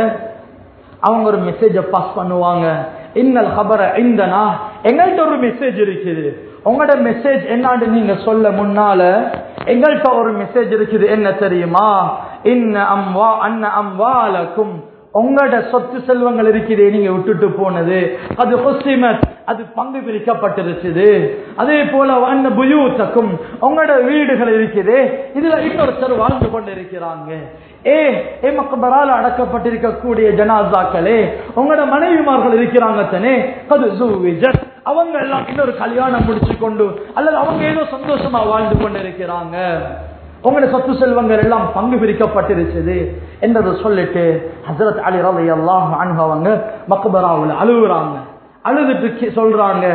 அவங்க ஒரு மெசேஜ பாஸ் பண்ணுவாங்க இன்னல் ஹபர இந்தனா எங்கள்கிட்ட ஒரு மெசேஜ் இருக்குது உங்களோட மெசேஜ் என்னான்னு நீங்க சொல்ல முன்னால எங்கள்கிட்ட ஒரு மெசேஜ் இருக்குது என்ன தெரியுமா இன்ன அம்வா அன்ன அம்வாலக்கும் உங்களோட சொத்து செல்வங்கள் இருக்குது நீங்க விட்டுட்டு போனது அது ஹுசிமத் அது பங்கு பிரிக்கப்பட்டிருச்சுது அதே போல அன்ன புயூத்தக்கும் உங்களோட வீடுகள் இருக்குது இதுல இன்னொருத்தர் வாழ்ந்து கொண்டிருக்கிறாங்க ஏ ஏ மக்கபரால் அடக்கப்பட்டிருக்கக்கூடிய ஜனாசாக்களே உங்களோட மனைவிமார்கள் இருக்கிறாங்க தானே அது ஜூவிஜத் அவங்க எல்லாம் இன்னொரு கல்யாணம் முடிச்சு கொண்டு அல்லது அவங்க ஏதோ சந்தோஷமா வாழ்ந்து கொண்டு இருக்கிறாங்க உங்களோட சொத்து செல்வங்கள் எல்லாம் பங்கு பிரிக்கப்பட்டிருச்சது என்றதை சொல்லிட்டு ஹசரத் அலி ரவி அல்லாஹ் அவங்க மக்கபராவில் அழுகுறாங்க அழுதுட்டு கே- சொல்றாங்க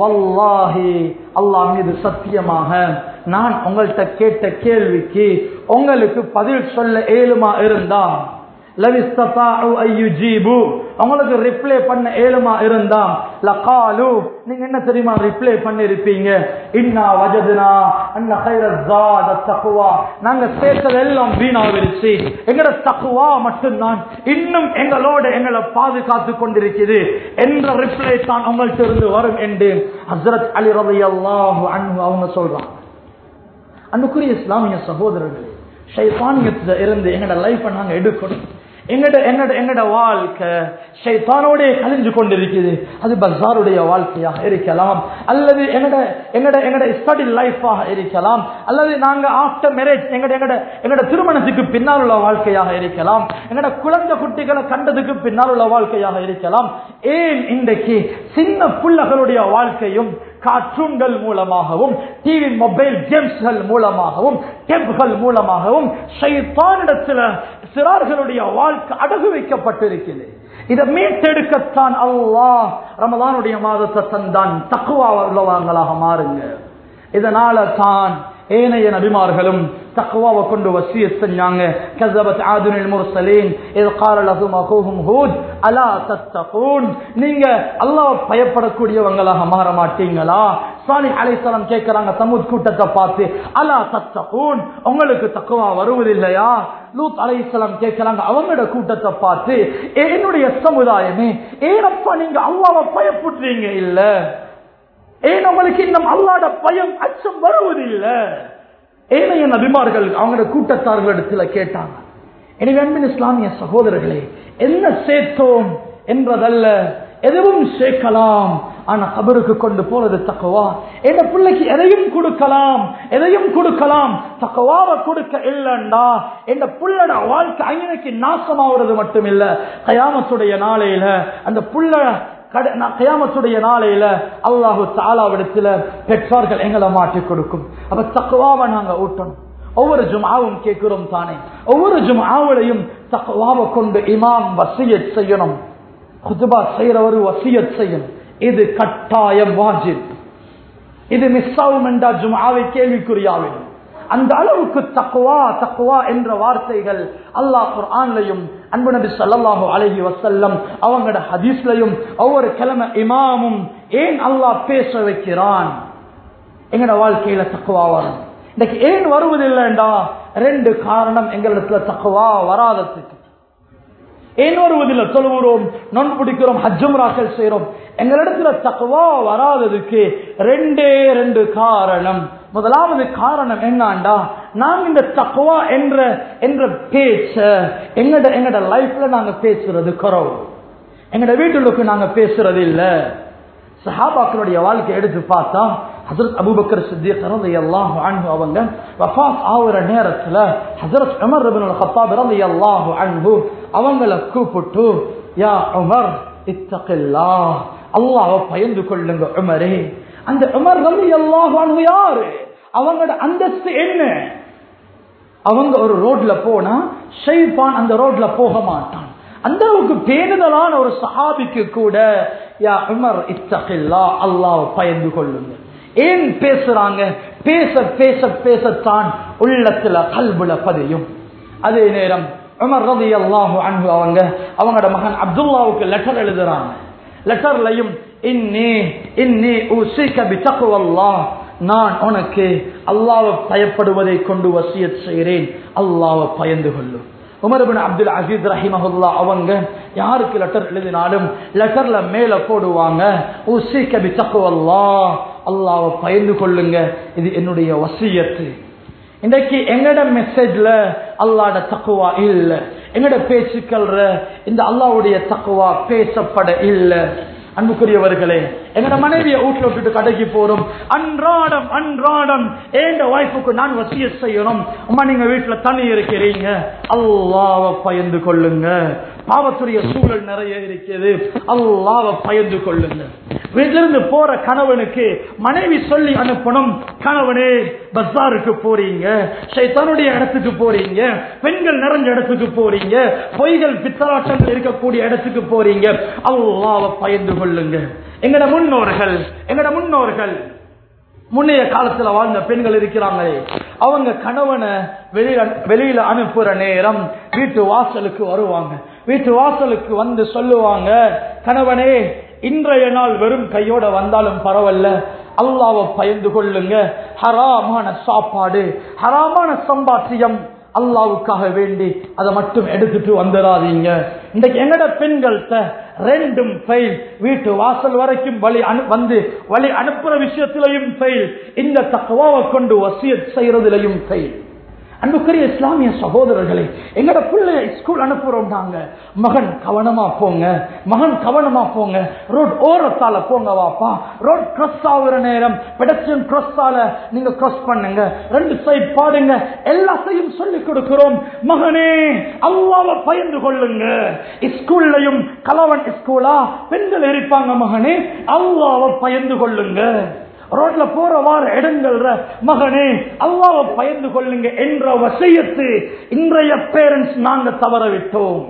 வல்லாஹி அல்லாஹ் மீது சத்தியமாக நான் உங்கள்கிட்ட கேட்ட கேள்விக்கு உங்களுக்கு பதில் சொல்ல ஏழுமா இருந்தா லவிஸ்ததாஉ அய்யுஜீபு உங்களுக்கு ரிப்ளை பண்ண ஏழுமா இருந்தா லகாலு நீங்க என்ன தெரியுமா ரிப்ளை பண்ணிருப்பீங்க இன்னா வஜதுனா அன்ன கைர ஜாத தக்வா நாங்க சேர்த்ததெல்லாம் வீணாவிருச்சு எங்கட தக்குவா மட்டும்தான் இன்னும் எங்களோட எங்களை பாதுகாத்து கொண்டிருக்குது என்ற ரிப்ளை தான் உங்கள்கிட்ட இருந்து வரும் என்று ஹசரத் அலி ரலியல்லாஹு அன்ஹு அவங்க சொல்றாங்க அன்புக்குரிய இஸ்லாமிய சகோதரர்களே ஷைத்தானியத்துல இருந்து எங்கட லைஃபை நாங்க எடுக்கணும் எங்கட எங்கட எங்கட வாழ்க்கை ஷைத்தானோட கழிஞ்சு கொண்டிருக்குது அது பஸாருடைய வாழ்க்கையாக இருக்கலாம் அல்லது எங்கட எங்கட எங்கட ஸ்டடி லைஃபாக இருக்கலாம் அல்லது நாங்க ஆஃப்டர் மேரேஜ் எங்கட எங்கட எங்கட திருமணத்துக்கு பின்னால் உள்ள வாழ்க்கையாக இருக்கலாம் எங்கட குழந்தை குட்டிகளை கண்டதுக்கு பின்னால் உள்ள வாழ்க்கையாக இருக்கலாம் ஏன் இன்றைக்கு சின்ன புள்ளகளுடைய வாழ்க்கையும் கார்ட்டூன்கள் மூலமாகவும் டிவி மொபைல் கேம்ஸ்கள் மூலமாகவும் டெப்கள் மூலமாகவும் ஷைத்தானிடத்தில் சிறார்களுடைய வாழ்க்கை அடகு வைக்கப்பட்டிருக்கிறது இதை மீட்டெடுக்கத்தான் அல்லாஹ் ரமலானுடைய மாதத்தை தந்தான் தக்குவா உள்ளவங்களாக மாறுங்க இதனால தான் ஏனைய நபிமார்களும் தக்குவாவை கொண்டு வசிய செஞ்சாங்க கஸபத் ஆதுனில் முர்சலீன் இது கால லஹும் அகூஹும் ஹூத் அலா தத்தகூன் நீங்க அல்லாஹ் பயப்படக்கூடியவங்களாக மாற மாட்டீங்களா சாலி அலைஹிஸ்ஸலாம் கேட்கறாங்க தமுத் கூட்டத்தை பார்த்து அலா தத்தகூன் உங்களுக்கு தக்குவா வருவதில்லையா லூத் அலைஹிஸ்ஸலாம் கேட்கறாங்க அவங்களோட கூட்டத்தை பார்த்து என்னுடைய சமுதாயமே ஏனப்பா நீங்க அல்லாஹ்வை பயப்படுறீங்க இல்ல ஏன் உங்களுக்கு இன்னும் அல்லாட பயம் அச்சம் வருவதில்லை ஏனைய நபிமார்கள் அவங்களோட கூட்டத்தார்களிடத்துல கேட்டாங்க எனவே அன்பின் இஸ்லாமிய சகோதரர்களே என்ன சேர்த்தோம் என்பதல்ல எதுவும் சேர்க்கலாம் ஆனா கபருக்கு கொண்டு போறது தக்கவா என் பிள்ளைக்கு எதையும் கொடுக்கலாம் எதையும் கொடுக்கலாம் தக்கவாவை கொடுக்க இல்லைண்டா என் புள்ளட வாழ்க்கை ஐநனைக்கு நாசமாவது மட்டும் இல்ல கயாமத்துடைய நாளையில அந்த புள்ள கயாமத்துடைய நாளையில அல்லாஹு தாலாவிடத்துல பெற்றார்கள் எங்களை மாற்றி கொடுக்கும் அப்ப தக்குவாவை நாங்க ஊட்டணும் ஒவ்வொரு ஜுமாவும் கேட்கிறோம் தானே ஒவ்வொரு ஜுமாவிலையும் தக்குவாவை கொண்டு இமாம் வசியத் செய்யணும் குதுபா செய்யறவர் வசியத் செய்யணும் இது கட்டாயம் வாஜிப் இது மிஸ் ஆகும் என்றால் ஜுமாவை கேள்விக்குறியாவிடும் அந்த அளவுக்கு தக்குவா தக்குவா என்ற வார்த்தைகள் அல்லாஹ் குர்ஆன்லையும் அன்பு நபி ஸல்லல்லாஹு அலைஹி வஸல்லம் அவங்களோட ஹதீஸ்லயும் ஒவ்வொரு கிழமை இமாமும் ஏன் அல்லாஹ் பேச வைக்கிறான் எங்கட வாழ்க்கையில தக்குவா வரும் இன்னைக்கு ஏன் வருவதில்லைண்டா ரெண்டு காரணம் எங்களிடத்துல தக்குவா வராததுக்கு ஏன் வருவதில்லை தொழுகிறோம் நொன் பிடிக்கிறோம் ஹஜ்ஜும்ராக்கள் செய்யறோம் எங்களிடத்துல தக்குவா வராததுக்கு ரெண்டே ரெண்டு காரணம் முதலாவது காரணம் என்னண்டா நாங்க இந்த தக்குவா என்ற என்ற பேச்ச எங்கட எங்கட லைஃப்ல நாங்க பேசுறது குறவு எங்கட வீட்டுக்கு நாங்க பேசுறது இல்ல சஹாபாக்களுடைய வாழ்க்கை எடுத்து பார்த்தா ஹசரத் அபுபக்கர் சித்திக் ரலியல்லாஹு அன்ஹு அவங்க வஃபாத் ஆகுற நேரத்துல ஹசரத் உமர் இப்னு கத்தாப் ரலியல்லாஹு அன்ஹு அவங்கள கூப்பிட்டு யா உமர் இத்தகில்லாஹ் அல்லாஹ்வை பயந்து கொள்ளுங்க உமரே அந்த உமர் ரலியல்லாஹு அன்ஹு யாரு அவங்களோட அந்தஸ்து என்ன அவங்க ஒரு ரோட்ல போனா ஷைபான் அந்த ரோட்ல போக மாட்டான் அந்த அளவுக்கு பேணுதலான ஒரு சஹாபிக்கு கூட யா உமர் இத்தகில்லா அல்லாஹ் பயந்து கொள்ளுங்க ஏன் பேசுறாங்க பேச பேச பேசத்தான் உள்ளத்துல கல்புல பதியும் அதே நேரம் உமர் ரதி அல்லாஹு அன்பு அவங்க அவங்களோட மகன் அப்துல்லாவுக்கு லெட்டர் எழுதுறாங்க லெட்டர்லையும் இன்னி இன்னி உசிக்க பித்தகுவல்லாஹ் நான் உனக்கு அல்லாஹ்வை பயப்படுவதை கொண்டு வசியத் செய்கிறேன் அல்லாஹ்வை பயந்து கொள்ளும் உமர் பின் அப்துல் அசீஸ் ரஹிமஹுல்லா அவங்க யாருக்கு லெட்டர் எழுதினாலும் லெட்டர்ல மேல போடுவாங்க உசிக்க பித்தகுவல்லாஹ் அல்லாஹ்வை பயந்து கொள்ளுங்க இது என்னுடைய வசியத்து இன்றைக்கு எங்கட மெசேஜ்ல அல்லாட தக்குவா இல்ல எங்கட பேச்சுக்கள்ற இந்த அல்லாவுடைய தக்குவா பேசப்பட இல்ல அன்புக்குரியவர்களே எங்கட மனைவிய வீட்டுல விட்டுட்டு கடைக்கு போறோம் அன்றாடம் அன்றாடம் ஏண்ட வாய்ப்புக்கு நான் வசிய செய்யணும் அம்மா நீங்க வீட்டுல தனி இருக்கிறீங்க அல்லாவ பயந்து கொள்ளுங்க பாவத்துடைய சூழல் நிறைய இருக்கிறது அல்லாவ பயந்து கொள்ளுங்க வீட்டிலிருந்து போற கணவனுக்கு மனைவி சொல்லி அனுப்பணும் கணவனே பஸாருக்கு போறீங்க சைத்தானுடைய இடத்துக்கு போறீங்க பெண்கள் நிறைஞ்ச இடத்துக்கு போறீங்க பொய்கள் பித்தலாட்டங்கள் இருக்கக்கூடிய இடத்துக்கு போறீங்க அல்லாவ பயந்து கொள்ளுங்க எங்கட முன்னோர்கள் எங்கட முன்னோர்கள் முன்னைய காலத்துல வாழ்ந்த பெண்கள் இருக்கிறாங்களே அவங்க கணவனை வெளியில வெளியில அனுப்புற நேரம் வீட்டு வாசலுக்கு வருவாங்க வீட்டு வாசலுக்கு வந்து சொல்லுவாங்க கணவனே இன்றைய நாள் வெறும் கையோட வந்தாலும் பரவாயில்ல அல்லாவை பயந்து கொள்ளுங்க ஹராமான சாப்பாடு ஹராமான சம்பாத்தியம் அல்லாவுக்காக வேண்டி அதை மட்டும் எடுத்துட்டு வந்துடாதீங்க இன்றைக்கு எங்கட பெண்கள்கிட்ட ரெண்டும் ஃபெயில் வீட்டு வாசல் வரைக்கும் வழி அனு வந்து வழி அனுப்புற விஷயத்திலையும் ஃபெயில் இந்த தக்குவாவை கொண்டு வசியத் செய்யறதிலையும் ஃபெயில் அன்புக்குரிய இஸ்லாமிய சகோதரர்களே எங்கட பிள்ளைய ஸ்கூல் அனுப்புறோம் நாங்க மகன் கவனமா போங்க மகன் கவனமா போங்க ரோட் ஓரத்தால போங்க வாப்பா ரோட் கிராஸ் ஆகுற நேரம் பெடஸ்டியன் கிராஸால நீங்க கிராஸ் பண்ணுங்க ரெண்டு சைட் பாடுங்க எல்லாத்தையும் சொல்லி கொடுக்கிறோம் மகனே அல்லாவ பயந்து கொள்ளுங்க ஸ்கூல்லையும் கலவன் ஸ்கூலா பெண்கள் இருப்பாங்க மகனே அல்லாவ பயந்து கொள்ளுங்க ரோட்ல போற வார இடங்கள்ல மகனே அல்லாவை பயந்து கொள்ளுங்க என்ற வசியத்து இன்றைய பேரண்ட்ஸ் நாங்க தவற விட்டோம்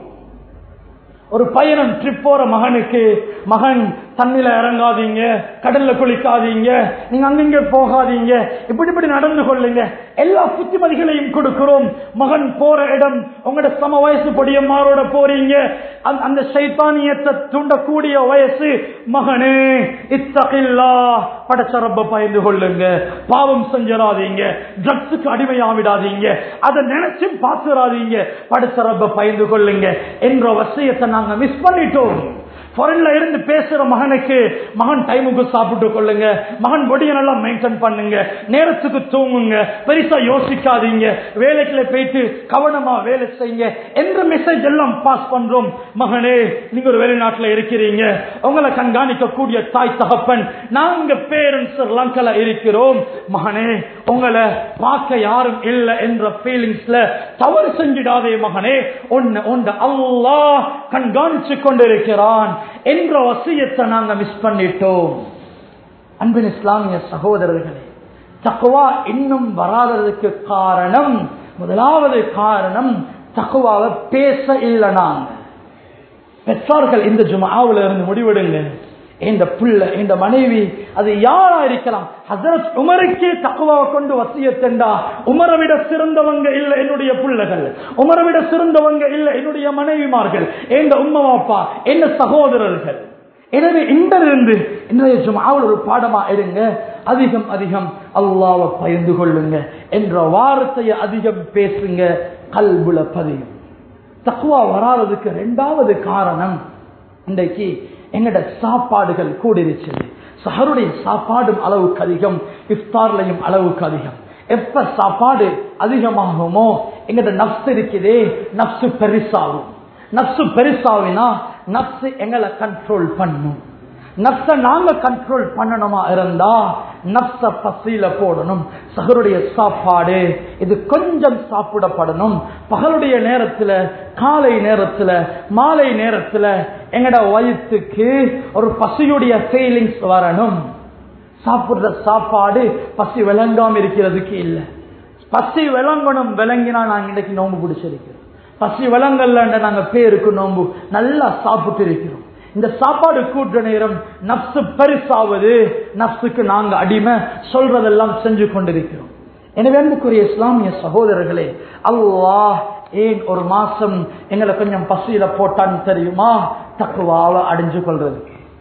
ஒரு பயணம் ட்ரிப் போற மகனுக்கு மகன் தண்ணில இறங்காதீங்க கடல்ல குளிக்காதீங்க நீங்க அங்கிங்க போகாதீங்க இப்படி இப்படி நடந்து கொள்ளுங்க எல்லா புத்திமதிகளையும் கொடுக்கிறோம் மகன் போற இடம் உங்களோட சம வயசு பொடியம்மாரோட போறீங்க அந்த- அந்த சைத்தானியத்தை தூண்டக்கூடிய வயசு மகனே இத்தகில்லா படச்சரப்ப பயந்து கொள்ளுங்க பாவம் செஞ்சிடாதீங்க ட்ரக்ஸுக்கு அடிமையாவிடாதீங்க அதை நினைச்சும் பார்த்துடாதீங்க படச்சரப்ப பயந்து கொள்ளுங்க என்ற வசியத்தை நாங்க மிஸ் பண்ணிட்டோம் ஃபாரின்ல இருந்து பேசுற மகனுக்கு மகன் டைமுக்கு சாப்பிட்டு கொள்ளுங்க மகன் பொடியை நல்லா மெயின்டைன் பண்ணுங்க நேரத்துக்கு தூங்குங்க பெருசா யோசிக்காதீங்க வேலைக்குள்ள போயிட்டு கவனமா வேலை செய்யுங்க என்ற மெசேஜ் எல்லாம் பாஸ் பண்றோம் மகனே நீங்க ஒரு வெளிநாட்டுல இருக்கிறீங்க உங்களை கண்காணிக்கக்கூடிய தாய் தகப்பன் நாங்க பேரண்ட்ஸ் லங்கல இருக்கிறோம் மகனே உங்களை பார்க்க யாரும் இல்லை என்ற ஃபீலிங்ஸ்ல தவறு செஞ்சிடாதே மகனே ஒன்னு ஒன்று அல்லாஹ் கண்காணிச்சு கொண்டிருக்கிறான் என்ற வசியத்தை நாங்க மிஸ் பண்ணிட்டோம் அன்பின் இஸ்லாமிய சகோதரர்களே தக்குவா இன்னும் வராததுக்கு காரணம் முதலாவது காரணம் தக்குவாவை பேச இல்லை நாங்க பெற்றார்கள் இந்த ஜுமாவுல இருந்து முடிவெடுங்க இந்த புள்ள இந்த மனைவி அது யாரா இருக்கலாம் ஹசரத் உமருக்கே தக்குவாவை கொண்டு வசியத்தெண்டா உமரை விட சிறந்தவங்க இல்ல என்னுடைய புள்ளைகள் உமரை விட சிறந்தவங்க இல்ல என்னுடைய மனைவிமார்கள் எந்த உம்மவாப்பா என்ன சகோதரர்கள் எனவே இன்றிருந்து இன்றைய ஜுமாவில் ஒரு பாடமா எடுங்க அதிகம் அதிகம் அல்லாவை பயந்து கொள்ளுங்க என்ற வார்த்தையை அதிகம் பேசுங்க கல்புல பதியும் தக்குவா வராததுக்கு ரெண்டாவது காரணம் இன்றைக்கு எங்கட சாப்பாடுகள் கூடிருச்சு சஹருடைய சாப்பாடும் அளவுக்கு அதிகம் இஃப்தார்லையும் அளவுக்கு அதிகம் எப்ப சாப்பாடு அதிகமாகுமோ எங்கட நப்சு இருக்குதே நப்சு பெருசாகும் நப்சு பெருசாவினா நப்சு எங்களை கண்ட்ரோல் பண்ணும் நப்ச நாங்க கண்ட்ரோல் பண்ணணுமா இருந்தா நப்ச பசியில போடணும் சகருடைய சாப்பாடு இது கொஞ்சம் சாப்பிடப்படணும் பகலுடைய நேரத்துல காலை நேரத்துல மாலை நேரத்துல எங்கட வயிற்றுக்கு ஒரு பசியுடைய ஃபீலிங்ஸ் வரணும் சாப்பிடுற சாப்பாடு பசி விளங்காம இருக்கிறதுக்கு இல்லை பசி விளங்கணும் விளங்கினா நாங்க இன்னைக்கு நோம்பு பிடிச்சிருக்கிறோம் பசி விளங்கல்ல நாங்க பேருக்கு நோம்பு நல்லா சாப்பிட்டு இருக்கிறோம் இந்த சாப்பாடு கூட்டுற நேரம் நப்சு பெருசாவது நப்சுக்கு நாங்க அடிமை சொல்றதெல்லாம் செஞ்சு கொண்டிருக்கிறோம் எனவே அன்புக்குரிய இஸ்லாமிய சகோதரர்களே அல்லாஹ் ஏன் ஒரு மாசம் எங்களை கொஞ்சம் பசியில போட்டான்னு தெரியுமா தக்குவாவை அடைஞ்சு கொள்றதுக்கு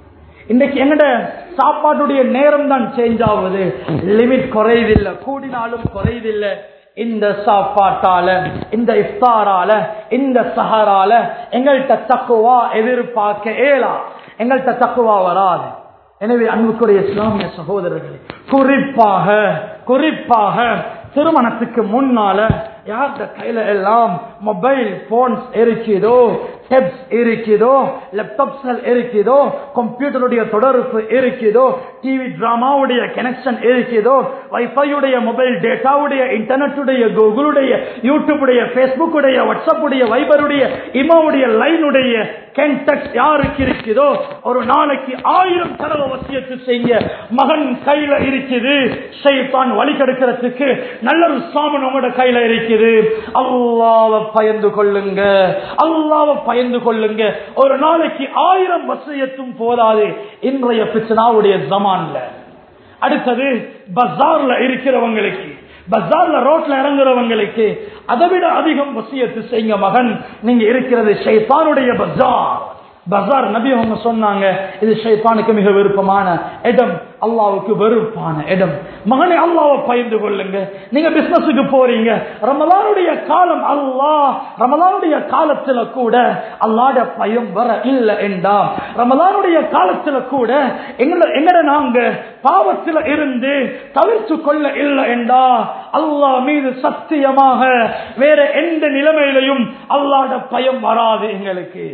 இன்னைக்கு எங்கட சாப்பாட்டுடைய நேரம் தான் சேஞ்ச் ஆகுது லிமிட் குறையுதில்லை கூடினாலும் குறையுதில்லை இந்த சாப்பாட்டால இந்த இஃப்தாரால இந்த சஹரால எங்கள்கிட்ட தக்குவா எதிர்பார்க்க ஏலா எங்கள்கிட்ட தக்குவா வராது எனவே அன்புக்குரிய இஸ்லாமிய சகோதரர்களே குறிப்பாக குறிப்பாக திருமணத்துக்கு முன்னால யார்கிட்ட கையில எல்லாம் மொபைல் போன்ஸ் இருக்குதோ டெப்ஸ் இருக்குதோ லேப்டாப்ஸ்கள் இருக்குதோ கம்ப்யூட்டருடைய தொடர்பு இருக்குதோ டிவி டிராமாவுடைய கனெக்ஷன் இருக்குதோ வைஃபையுடைய மொபைல் டேட்டாவுடைய இன்டர்நெட்டுடைய கூகுளுடைய யூடியூபுடைய பேஸ்புக்குடைய வாட்ஸ்அப்புடைய வைபருடைய இமாவுடைய லைனுடைய கென்டெக்ட் யாருக்கு இருக்குதோ ஒரு நாளைக்கு ஆயிரம் தடவை வசியத்து செய்ய மகன் கையில இருக்குது ஷைத்தான் வழி கெடுக்கிறதுக்கு நல்ல ஒரு சாமன் உங்களோட கையில இருக்குது அல்லாவை பயந்து கொள்ளுங்க அல்லாவை பயந்து கொள்ளுங்க ஒரு நாளைக்கு ஆயிரம் வசியத்தும் போதாது இன்றைய பிச்சனாவுடைய ஜமான்ல அடுத்தது பஜார்ல இருக்கிறவங்களுக்கு பஜார்ல ரோட்ல இறங்குறவங்களுக்கு அதை விட அதிகம் வசியத்து செய்யுங்க மகன் நீங்க இருக்கிறது ஷைத்தானுடைய பஜார் பஜார் நபி அவங்க சொன்னாங்க இது ஷைத்தானுக்கு மிக விருப்பமான இடம் அல்லாவுக்கு வெறுப்பான இடம் மகனை அல்லாவை பயந்து கொள்ளுங்க நீங்க பிசினஸுக்கு போறீங்க ரமலானுடைய காலம் அல்லாஹ் ரமலானுடைய காலத்துல கூட அல்லாட பயம் வர இல்லை என்றா ரமலானுடைய காலத்துல கூட எங்களை எங்கட நாங்க பாவத்துல இருந்து தவிர்த்து கொள்ள இல்லை என்றா அல்லாஹ் மீது சத்தியமாக வேற எந்த நிலைமையிலையும் அல்லாட பயம் வராது எங்களுக்கு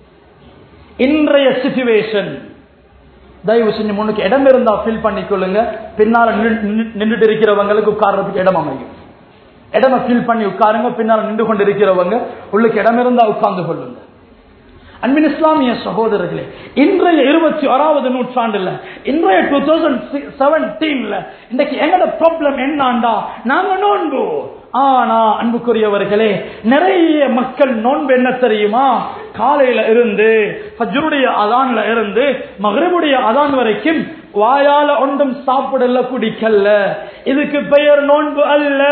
இன்றைய சிச்சுவேஷன் தயவு செஞ்சு முன்னுக்கு இடம் இருந்தா ஃபில் பண்ணிக்கொள்ளுங்க பின்னால நின்றுட்டு இருக்கிறவங்களுக்கு உட்கார்றதுக்கு இடம் அமையும் இடம ஃபில் பண்ணி உட்காருங்க பின்னால நின்று கொண்டு இருக்கிறவங்க உள்ளுக்கு இடம் இருந்தா உட்கார்ந்து கொள்ளுங்க அன்பின் இஸ்லாமிய சகோதரர்களே இன்றைய இருபத்தி ஓராவது நூற்றாண்டுல இன்றைய டூ தௌசண்ட் செவன்டீன்ல இன்னைக்கு எங்கட ப்ராப்ளம் என்னண்டா நாங்க நோன்பு ஆனா அன்புக்குரியவர்களே நிறைய மக்கள் நோன்பு என்ன தெரியுமா காலையில இருந்து ஃபஜ்ருடைய அதான்ல இருந்து மகரிபுடைய அதான் வரைக்கும் வாயால ஒன்றும் சாப்பிடல குடிக்கல்ல இதுக்கு பெயர் நோன்பு அல்ல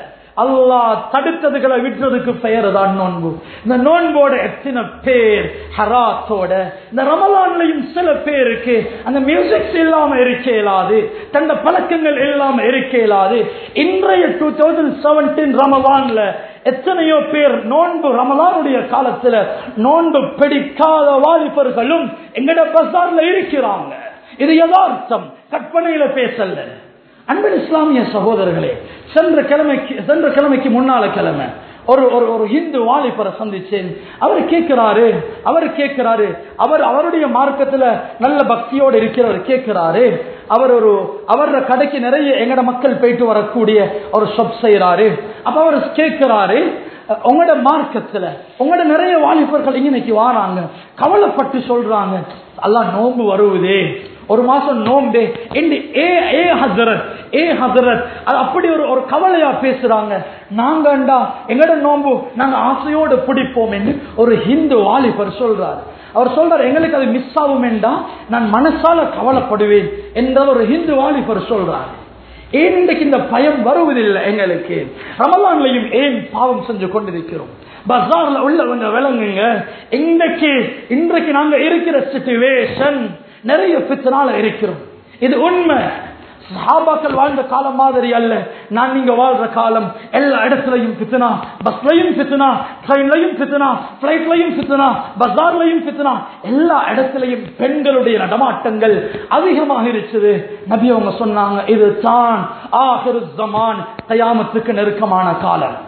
அல்லாஹ் தடுத்ததுகளை விட்டுறதுக்கு பெயர் தான் நோன்பு இந்த நோன்போட எத்தனை பேர் ஹராத்தோட இந்த ரமலான்லையும் சில பேருக்கு அந்த மியூசிக்ஸ் இல்லாம இருக்க இயலாது தந்த பழக்கங்கள் இல்லாம இருக்க இயலாது இன்றைய டூ தௌசண்ட் செவன்டீன் ரமலான்ல எத்தனையோ பேர் நோன்பு ரமலானுடைய காலத்துல நோன்பு பிடிக்காத வாலிபர்களும் எங்கட பசார்ல இருக்கிறாங்க இது யதார்த்தம் கற்பனையில பேசல அன்பின் இஸ்லாமிய சகோதரர்களே சென்ற கிழமைக்கு சென்ற கிழமைக்கு முன்னால கிழமை ஒரு ஒரு ஒரு இந்து வாலிபரை சந்திச்சேன் அவர் கேட்கிறாரு அவர் கேட்கிறாரு அவர் அவருடைய மார்க்கத்துல நல்ல பக்தியோடு இருக்கிறவர் கேட்கிறாரு அவர் ஒரு அவரோட கடைக்கு நிறைய எங்கட மக்கள் போயிட்டு வரக்கூடிய ஒரு ஷப் செய்யறாரு அப்ப அவர் கேட்கிறாரு உங்களோட மார்க்கத்துல உங்களோட நிறைய வாலிபர்கள் இன்னைக்கு வாராங்க கவலைப்பட்டு சொல்றாங்க எல்லாம் நோம்பு வருவதே ஒரு மாசம் நோம்பே ஏ ஏ ஹசரத் ஏ ஹசரத் அது அப்படி ஒரு ஒரு கவலையா பேசுறாங்க நாங்கண்டா எங்கட நோம்பு நாங்க ஆசையோடு பிடிப்போம் என்று ஒரு ஹிந்து வாலிபர் சொல்றாரு அவர் சொல்றாரு எங்களுக்கு அது மிஸ் ஆகும் என்றா நான் மனசால கவலைப்படுவேன் என்ற ஒரு ஹிந்து வாலிபர் சொல்றாரு ஏன் இன்றைக்கு இந்த பயம் வருவதில்லை எங்களுக்கு ரமலான்லையும் ஏன் பாவம் செஞ்சு கொண்டிருக்கிறோம் பஜார்ல உள்ளவங்க விளங்குங்க இன்றைக்கு இன்றைக்கு நாங்க இருக்கிற சிச்சுவேஷன் நிறைய பித்தனால இருக்கிறோம் இது உண்மை சஹாபாக்கள் வாழ்ந்த காலம் மாதிரி அல்ல நான் நீங்க வாழ்ற காலம் எல்லா இடத்துலயும் பித்தனா பஸ்லயும் பித்தனா ட்ரெயின்லயும் பித்தனா பிளைட்லயும் பித்தனா பஜார்லயும் பித்தனா எல்லா இடத்துலயும் பெண்களுடைய நடமாட்டங்கள் அதிகமாக இருக்குது நபி அவங்க சொன்னாங்க இது தான் ஆஹிரு ஜமான் கயாமத்துக்கு நெருக்கமான காலம்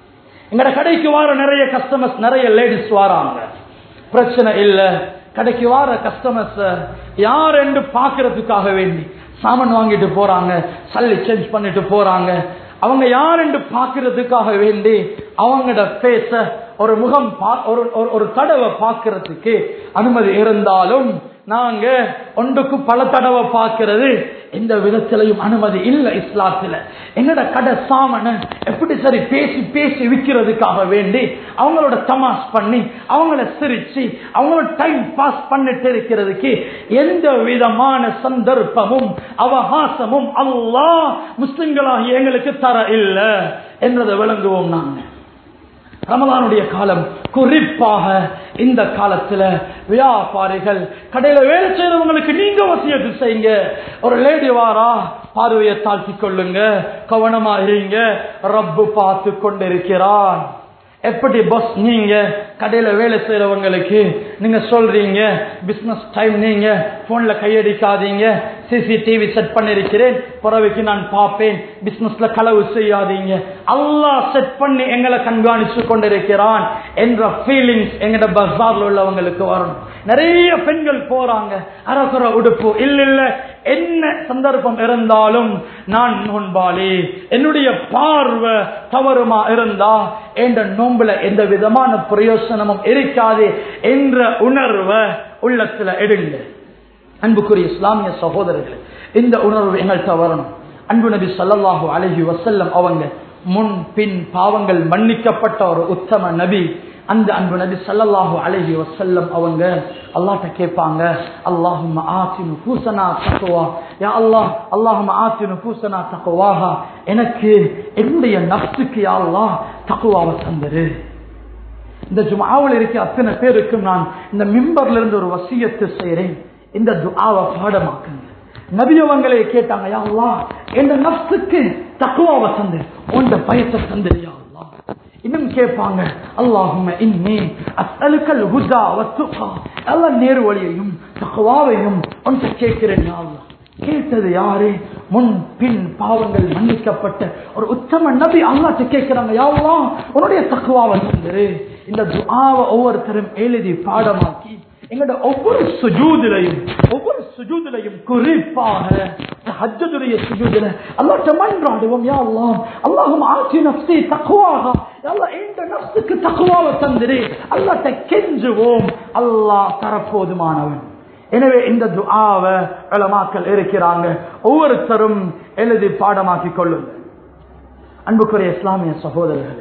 எங்கட கடைக்கு வார நிறைய கஸ்டமர்ஸ் நிறைய லேடிஸ் வாராங்க பிரச்சனை இல்ல கடைக்கு வார கஸ்டமர்ஸ் யார் என்று பாக்குறதுக்காக வேண்டி சாமான் வாங்கிட்டு போறாங்க சல்லி சேஞ்ச் பண்ணிட்டு போறாங்க அவங்க யார் என்று பாக்குறதுக்காக வேண்டி அவங்களோட பேச ஒரு முகம் ஒரு ஒரு தடவை பார்க்கறதுக்கு அனுமதி இருந்தாலும் நாங்க ஒன்றுக்கு பல தடவை பார்க்கிறது எந்த விதத்திலையும் அனுமதி இல்லை இஸ்லாத்துல என்னோட கடை சாமனை எப்படி சரி பேசி பேசி விற்கிறதுக்காக வேண்டி அவங்களோட தமாஸ் பண்ணி அவங்கள சிரிச்சு அவங்களோட டைம் பாஸ் பண்ணிட்டு இருக்கிறதுக்கு எந்த விதமான சந்தர்ப்பமும் அவகாசமும் அல்லாஹ் முஸ்லிம்களாகிய எங்களுக்கு தர இல்லை என்றதை விளங்குவோம் நாங்க ரமலானுடைய காலம் குறிப்பாக இந்த காலத்துல வியாபாரிகள் கடையில வேலை செய்யறவங்களுக்கு நீங்க வசியத்து செய்யுங்க ஒரு லேடி வாரா பார்வையை தாழ்த்தி கொள்ளுங்க கவனமா இருங்க ரப்பு பார்த்து கொண்டிருக்கிறான் எப்படி பஸ் நீங்க கடையில வேலை செய்யறவங்களுக்கு நீங்க சொல்றீங்க பிசினஸ் டைம் நீங்க போன்ல கையடிக்காதீங்க சிசிடிவி செட் பண்ணிருக்கிறேன் பிறவைக்கு நான் பார்ப்பேன் பிசினஸ்ல களவு செய்யாதீங்க அல்லாஹ் செட் பண்ணி எங்களை கண்காணிச்சு கொண்டிருக்கிறான் என்ற ஃபீலிங்ஸ் எங்கட பஸார்ல உள்ளவங்களுக்கு வரும் நிறைய பெண்கள் போறாங்க அரசுர உடுப்பு இல்ல இல்ல என்ன சந்தர்ப்பம் இருந்தாலும் நான் நோன்பாளி என்னுடைய பார்வை தவறுமா இருந்தா என்ற நோம்புல எந்த விதமான பிரயோசனமும் இருக்காது என்ற உணர்வை உள்ளத்துல எடுங்க அன்புக்குரிய இஸ்லாமிய சகோதரர்களே இந்த உணர்வு எங்கள்கிட்ட வரணும் அன்பு நபி ஸல்லல்லாஹு அலைஹி வஸல்லம் அவங்க முன் பின் பாவங்கள் மன்னிக்கப்பட்ட ஒரு உத்தம நபி அந்த அன்பு நபி ஸல்லல்லாஹு அலைஹி வஸல்லம் அவங்க அல்லாஹ்ட்ட கேட்பாங்க அல்லாஹும்ம ஆத்தி நுஃபூசனா தக்வா யா அல்லாஹ் அல்லாஹும்ம ஆத்தி நுஃபூசனா தக்வாஹா எனக்கு என்னுடைய நஃப்ஸுக்கு யா அல்லாஹ் தக்வாவை தந்துரு இந்த ஜுமாவில் இருக்க அத்தனை பேருக்கும் நான் இந்த மிம்பர்ல இருந்து ஒரு வசியத்து செய்றேன் இந்த துஆவை பாடமாக்குங்க நபியவங்களே கேட்டாங்க யா அல்லாஹ் என்ற நஃப்ஸுக்கு தக்வாவை தந்து உண்ட பயத்தை தந்து யா அல்லாஹ் இன்னும் கேட்பாங்க அல்லாஹும்ம இன்னி அஸ்அலுக்கல் ஹுதா வத்துகா அல்லாஹ் நேர் வழியையும் தக்வாவையும் உன்கிட்ட கேட்கிறேன் யா அல்லாஹ் கேட்டது யாரு முன் பின் பாவங்கள் மன்னிக்கப்பட்ட ஒரு உத்தம நபி அல்லாட்ட கேட்கிறாங்க யா அல்லாஹ் உன்னுடைய தக்குவாவை தந்துரு இந்த துஆவை ஒவ்வொருத்தரும் எழுதி பாடமாக்கி எங்களோட ஒவ்வொரு சுஜூதிலையும் ஒவ்வொரு சுஜூதிலையும் குறிப்பாக ஹஜ்ஜதுடைய சுஜூதில அல்லாஹ்ட்ட மன்றாடுவோம் யா அல்லாஹ் அல்லாஹும் ஆத்தி நஃப்ஸி தக்வாஹா யா அல்லாஹ் இந்த நஃப்ஸுக்கு தக்வாவை தந்துரு அல்லாஹ்ட்ட கெஞ்சுவோம் அல்லாஹ் தரப்போதுமானவன் எனவே இந்த துஆவை உலமாக்கள் இருக்கிறாங்க ஒவ்வொருத்தரும் எழுதி பாடமாக்கி கொள்ளுங்க அன்புக்குரிய இஸ்லாமிய சகோதரர்களே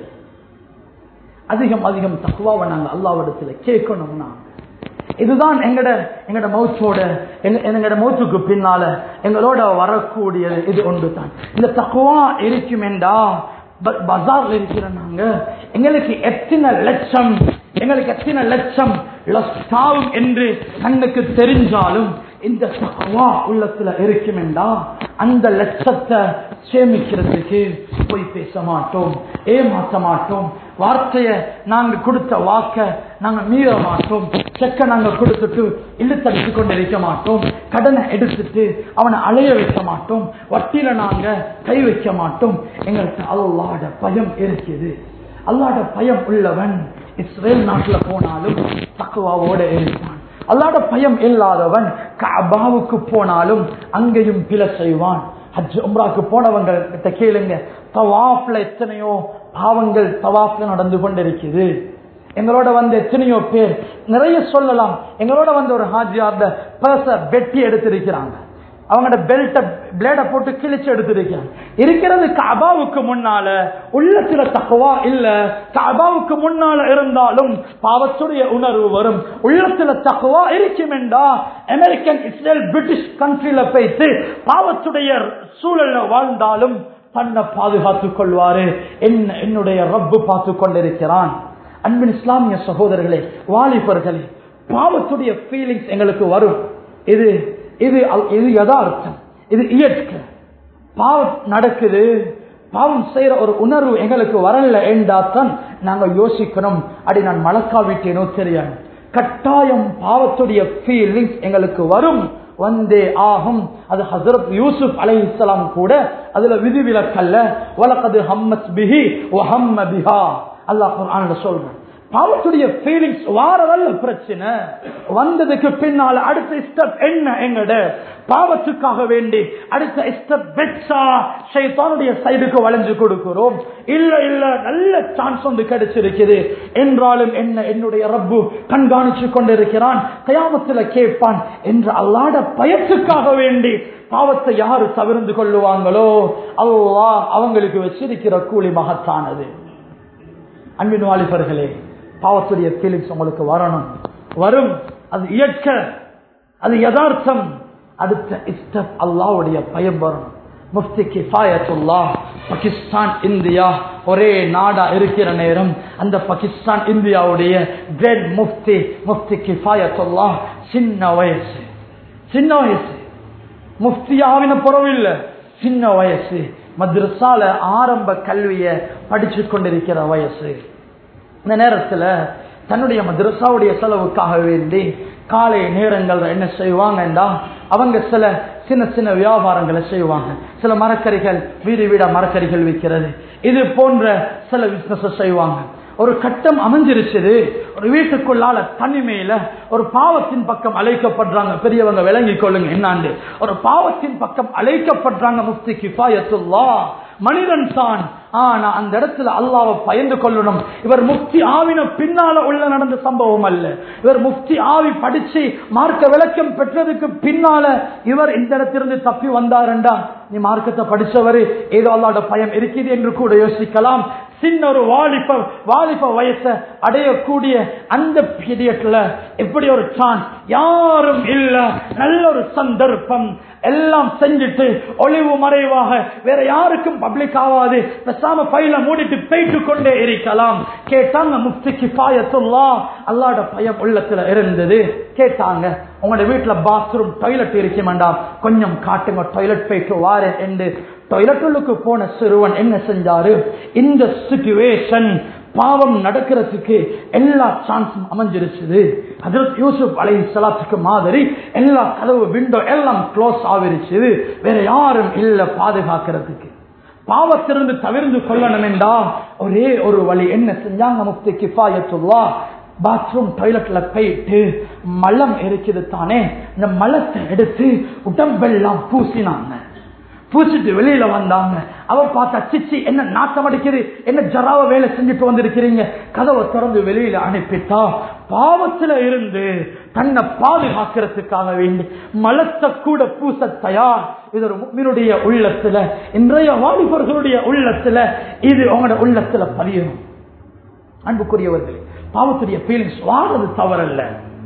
அதிகம் அதிகம் தக்குவாவை நாங்க அல்லாவிடத்துல கேட்கணும்னா இதுதான் எங்கட எங்கட மௌத்தோட எங்க- எங்கட மௌத்துக்கு பின்னால எங்களோட வரக்கூடியது இது ஒன்று தான் இந்த தக்குவா இருக்குமெண்டா ப- பஜார்ல இருக்கிற நாங்க எங்களுக்கு எத்தனை லட்சம் எங்களுக்கு எத்தனை லட்சம் லட்சாவும் என்று கண்ணுக்கு தெரிஞ்சாலும் இந்த தக்குவா உள்ளத்துல இருக்குமெண்டா அந்த லட்சத்தை சேமிக்கிறதுக்கு போய் பேச மாட்டோம் ஏமாற்ற மாட்டோம் வார்த்தைய நாங்க கொடுத்த வாக்க நாங்க மீற மாட்டோம் செக்க நாங்க கொடுத்துட்டு இழுத்தடிச்சு கொண்டு இருக்க மாட்டோம் கடனை எடுத்துட்டு அவனை அலைய வைக்க மாட்டோம் வட்டியில நாங்க கை வைக்க மாட்டோம் எங்களுக்கு அல்லாட பயம் இருக்குது அல்லாட பயம் உள்ளவன் இஸ்ரேல் நாட்டுல போனாலும் தக்குவாவோட இருப்பான் அல்லாட பயம் இல்லாதவன் கபாவுக்கு போனாலும் அங்கேயும் பில செய்வான் ஹஜ் உம்ராக்கு போனவங்க கிட்ட கேளுங்க தவாப்ல எத்தனையோ பாவங்கள் தவாப்ல நடந்து கொண்டிருக்குது எங்களோட வந்து எத்தனையோ பேர் நிறைய சொல்லலாம் எங்களோட வந்து ஒரு ஹாஜியார்ட பர்ச வெட்டி எடுத்திருக்கிறாங்க அவங்களோட பெல்ட்ட பிளேட போட்டு கிழிச்சு எடுத்திருக்கிறாங்க இருக்கிறது கபாவுக்கு முன்னால உள்ளத்துல தக்குவா இல்ல கபாவுக்கு முன்னால இருந்தாலும் பாவத்துடைய உணர்வு வரும் உள்ளத்துல தக்குவா இருக்குமெண்டா அமெரிக்கன் இஸ்ரேல் பிரிட்டிஷ் கண்ட்ரில போயிட்டு பாவத்துடைய சூழல்ல வாழ்ந்தாலும் தன்னை பாதுகாத்துக் கொள்வாரு என்ன என்னுடைய ரப்பு பார்த்து கொண்டிருக்கிறான் அன்பின் இஸ்லாமிய சகோதரர்களே வாலிபர்களே பாவத்துடைய ஃபீலிங்ஸ் எங்களுக்கு வரும் இது இது அல்- இது யதார்த்தம் இது இயற்கை பாவம் நடக்குது பாவம் செய்யற ஒரு உணர்வு எங்களுக்கு வரல என்றாத்தான் நாங்க யோசிக்கணும் அடி நான் மலக்கா விட்டேனோ தெரியாது கட்டாயம் பாவத்துடைய ஃபீலிங்ஸ் எங்களுக்கு வரும் வந்தே ஆகும் அது ஹசரத் யூசுப் அலை இஸ்லாம் கூட அதுல விதிவிலக்கல்ல வலக்கது ஹம்மத் பிஹி வஹம்ம பிஹா அல்லாஹ் குர்ஆன்ல சொல்றான் பாவத்துடைய ஃபீலிங்ஸ் வாரதல்ல பிரச்சனை வந்ததுக்கு பின்னால அடுத்த ஸ்டெப் என்ன எங்கட பாவத்துக்காக வேண்டி அடுத்த ஸ்டெப் பெட்ஸா ஷைத்தானுடைய சைடுக்கு வளைஞ்சு கொடுக்கிறோம் இல்ல இல்ல நல்ல சான்ஸ் வந்து கிடைச்சிருக்குது என்றாலும் என்ன என்னுடைய ரப்பு கண்காணிச்சு கொண்டிருக்கிறான் கயாமத்துல கேட்பான் என்று அல்லாட பயத்துக்காக வேண்டி பாவத்தை யாரு தவிர்ந்து கொள்ளுவாங்களோ அல்லாஹ் அவங்களுக்கு வச்சிருக்கிற கூலி மகத்தானது அன்பின் வாலிபர்களே பாவத்துடைய ஃபீலிங்ஸ் உங்களுக்கு வரணும் வரும் அது இயற்கை அது யதார்த்தம் அடுத்த ஸ்டெப் அல்லாவுடைய பயம் வரணும் முஃப்தி கிஃபாயத்துல்லா பாகிஸ்தான் இந்தியா ஒரே நாடா இருக்கிற நேரம் அந்த பாகிஸ்தான் இந்தியாவுடைய கிரேட் முஃப்தி முஃப்தி கிஃபாயத்துல்லா சின்ன வயசு சின்ன வயசு முஃப்தியாவின புறவில்லை சின்ன வயசு மദ്രസാல ஆரம்ப கல்வியை படிச்சு கொண்டிருக்கிற வயசு இந்த நேரத்துல தன்னுடைய மദ്രസാவுடைய செலவுக்காக வேண்டி காலை நேரங்கள்ல என்ன செய்வாங்கண்டா அவங்க சில சின்ன சின்ன வியாபாரங்களை செய்வாங்க சில மரக்கறிகள் வீடு வீடா மரக்கறிகள் விற்கிறது இது போன்ற சில பிசினஸ் செய்வாங்க ஒரு கட்டம் அமைஞ்சிருச்சுது ஒரு வீட்டுக்குள்ளால தனிமையில ஒரு பாவத்தின் பக்கம் அழைக்கப்படுறாங்க பெரியவங்க விளங்கிக் கொள்ளுங்க என்னாண்டு ஒரு பாவத்தின் பக்கம் அழைக்கப்படுறாங்க முஃப்தி கிஃபாயத்துல்லா மனிதன் தான் ஆனா அந்த இடத்துல அல்லாவை பயந்து கொள்ளணும் இவர் முக்தி ஆவின பின்னால உள்ள நடந்த சம்பவம் அல்ல இவர் முக்தி ஆவி படிச்சு மார்க்க விளக்கம் பெற்றதுக்கு பின்னால இவர் இந்த இடத்திலிருந்து தப்பி வந்தாருண்டா நீ மார்க்கத்தை படிச்சவரு ஏதோ அல்லாட பயம் இருக்குது என்று கூட யோசிக்கலாம் சின்ன ஒரு வாலிப வாலிப வயசை அடையக்கூடிய அந்த பீரியட்ல எப்படி ஒரு சான்ஸ் யாரும் இல்ல நல்ல ஒரு சந்தர்ப்பம் எல்லாம் செஞ்சுட்டு ஒளிவு மறைவாக வேற யாருக்கும் பப்ளிக் ஆகாது பேசாம பையில மூடிட்டு போயிட்டு கொண்டே இருக்கலாம் கேட்டாங்க முஃப்தி கிஃபாயத்துல்லா அல்லாட பயம் உள்ளத்துல இருந்தது கேட்டாங்க உங்களோட வீட்டுல பாத்ரூம் டாய்லெட் இருக்க வேண்டாம் கொஞ்சம் காட்டுங்க டாய்லெட் போயிட்டு வாரு என்று டாய்லெட்டுக்கு போன சிறுவன் என்ன செஞ்சாரு இந்த சிச்சுவேஷன் பாவம் நடக்கிறதுக்கு எல்லா சான்ஸும் அமைஞ்சிருச்சுது ஹஜரத் யூசுப் அலை சலாத்துக்கு மாதிரி எல்லா கதவு விண்டோ எல்லாம் க்ளோஸ் ஆகிருச்சுது வேற யாரும் இல்ல பாதுகாக்கிறதுக்கு பாவத்திலிருந்து தவிர்ந்து கொள்ளணும் என்றா ஒரே ஒரு வழி என்ன செஞ்சாங்க முஃப்தி கிஃபாயத்துல்லா பாத்ரூம் டாய்லெட்ல போயிட்டு மலம் இருக்குது தானே இந்த மலத்தை எடுத்து உடம்பெல்லாம் பூசினாங்க பூசிட்டு வெளியில வந்தாங்க அவர் பார்த்தா சிச்சி என்ன நாட்டம் அடிக்குது என்ன ஜராவ வேலை செஞ்சுட்டு வந்திருக்கிறீங்க கதவை திறந்து வெளியில அனுப்பிட்டா பாவத்துல இருந்து தன்னை பாதுகாக்கிறதுக்காக வேண்டி மலத்தை கூட பூச தயார் இது ஒரு முக்மினுடைய உள்ளத்துல இன்றைய வாலிபர்களுடைய உள்ளத்துல இது உங்களோட உள்ளத்துல பதியணும் அன்புக்குரியவர்களே பாவத்துடைய ஃபீலிங்ஸ் வாரது தவறல்ல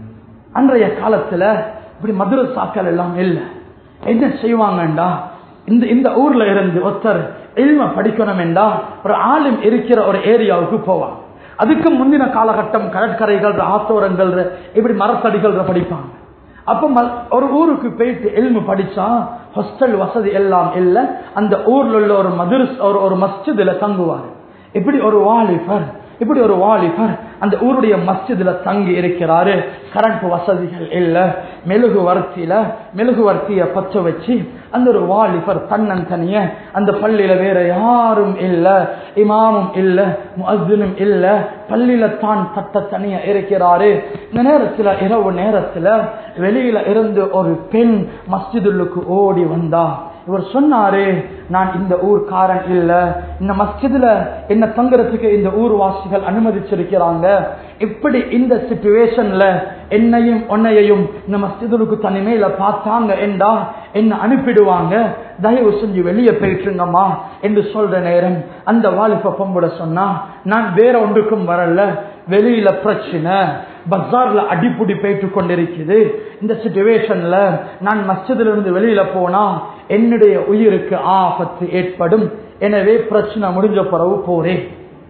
அன்றைய காலத்துல இப்படி மதுரசாக்கள் எல்லாம் இல்லை என்ன செய்வாங்கண்டா இந்த இந்த ஊர்ல இருந்து ஒருத்தர் எளிமை படிக்கணும் என்றா ஒரு ஆளும் இருக்கிற ஒரு ஏரியாவுக்கு போவாங்க அதுக்கு முந்தின காலகட்டம் கடற்கரைகள் ஆத்தோரங்கள் இப்படி மரத்தடிகள் படிப்பாங்க அப்ப ஒரு ஊருக்கு போயிட்டு எல்மு படிச்சா ஹாஸ்டல் வசதி எல்லாம் இல்ல அந்த ஊர்ல உள்ள ஒரு மதுர ஒரு ஒரு மஸ்ஜிதுல தங்குவார் இப்படி ஒரு வாலிபர் இப்படி ஒரு வாலிபர் அந்த ஊருடைய மஸ்ஜிதுல தங்கி இருக்கிறாரு கரண்ட் வசதிகள் இல்ல மெழுகு வர்த்தியில மெழுகு வர்த்திய பச்ச வச்சு அந்த ஒரு வாலிபர் தன்னன் தனிய அந்த பள்ளியில வேற யாரும் இல்ல இமாமும் இல்ல முஅஸ்ஸினும் இல்ல பள்ளியில தான் தட்ட தனிய இருக்கிறாரு இந்த நேரத்துல இரவு நேரத்துல வெளியில இருந்து ஒரு பெண் மஸ்ஜிதுல்லுக்கு ஓடி வந்தா இவர் சொன்னாரு நான் இந்த ஊர்க்காரன் இல்ல இந்த மஸ்ஜிதுல என்ன தங்குறதுக்கு இந்த ஊர்வாசிகள் அனுமதிச்சிருக்கிறாங்க இப்படி இந்த சிச்சுவேஷன்ல என்னையும் உன்னையையும் இந்த மஸ்ஜிதுக்கு தனிமையில பார்த்தாங்க என்றா என்ன அனுப்பிடுவாங்க தயவு செஞ்சு வெளியே போயிட்டுருங்கம்மா என்று சொல்ற நேரம் அந்த வாலிப பொம்புட சொன்னா நான் வேற ஒன்றுக்கும் வரல வெளியில பிரச்சனை பஜார்ல அடிப்புடி போயிட்டு கொண்டிருக்குது இந்த சிச்சுவேஷன்ல நான் மஸ்ஜிதுல இருந்து வெளியில போனா என்னுடைய உயிருக்கு ஆபத்து ஏற்படும் எனவே பிரச்சனை முடிஞ்ச பிறகு போறேன்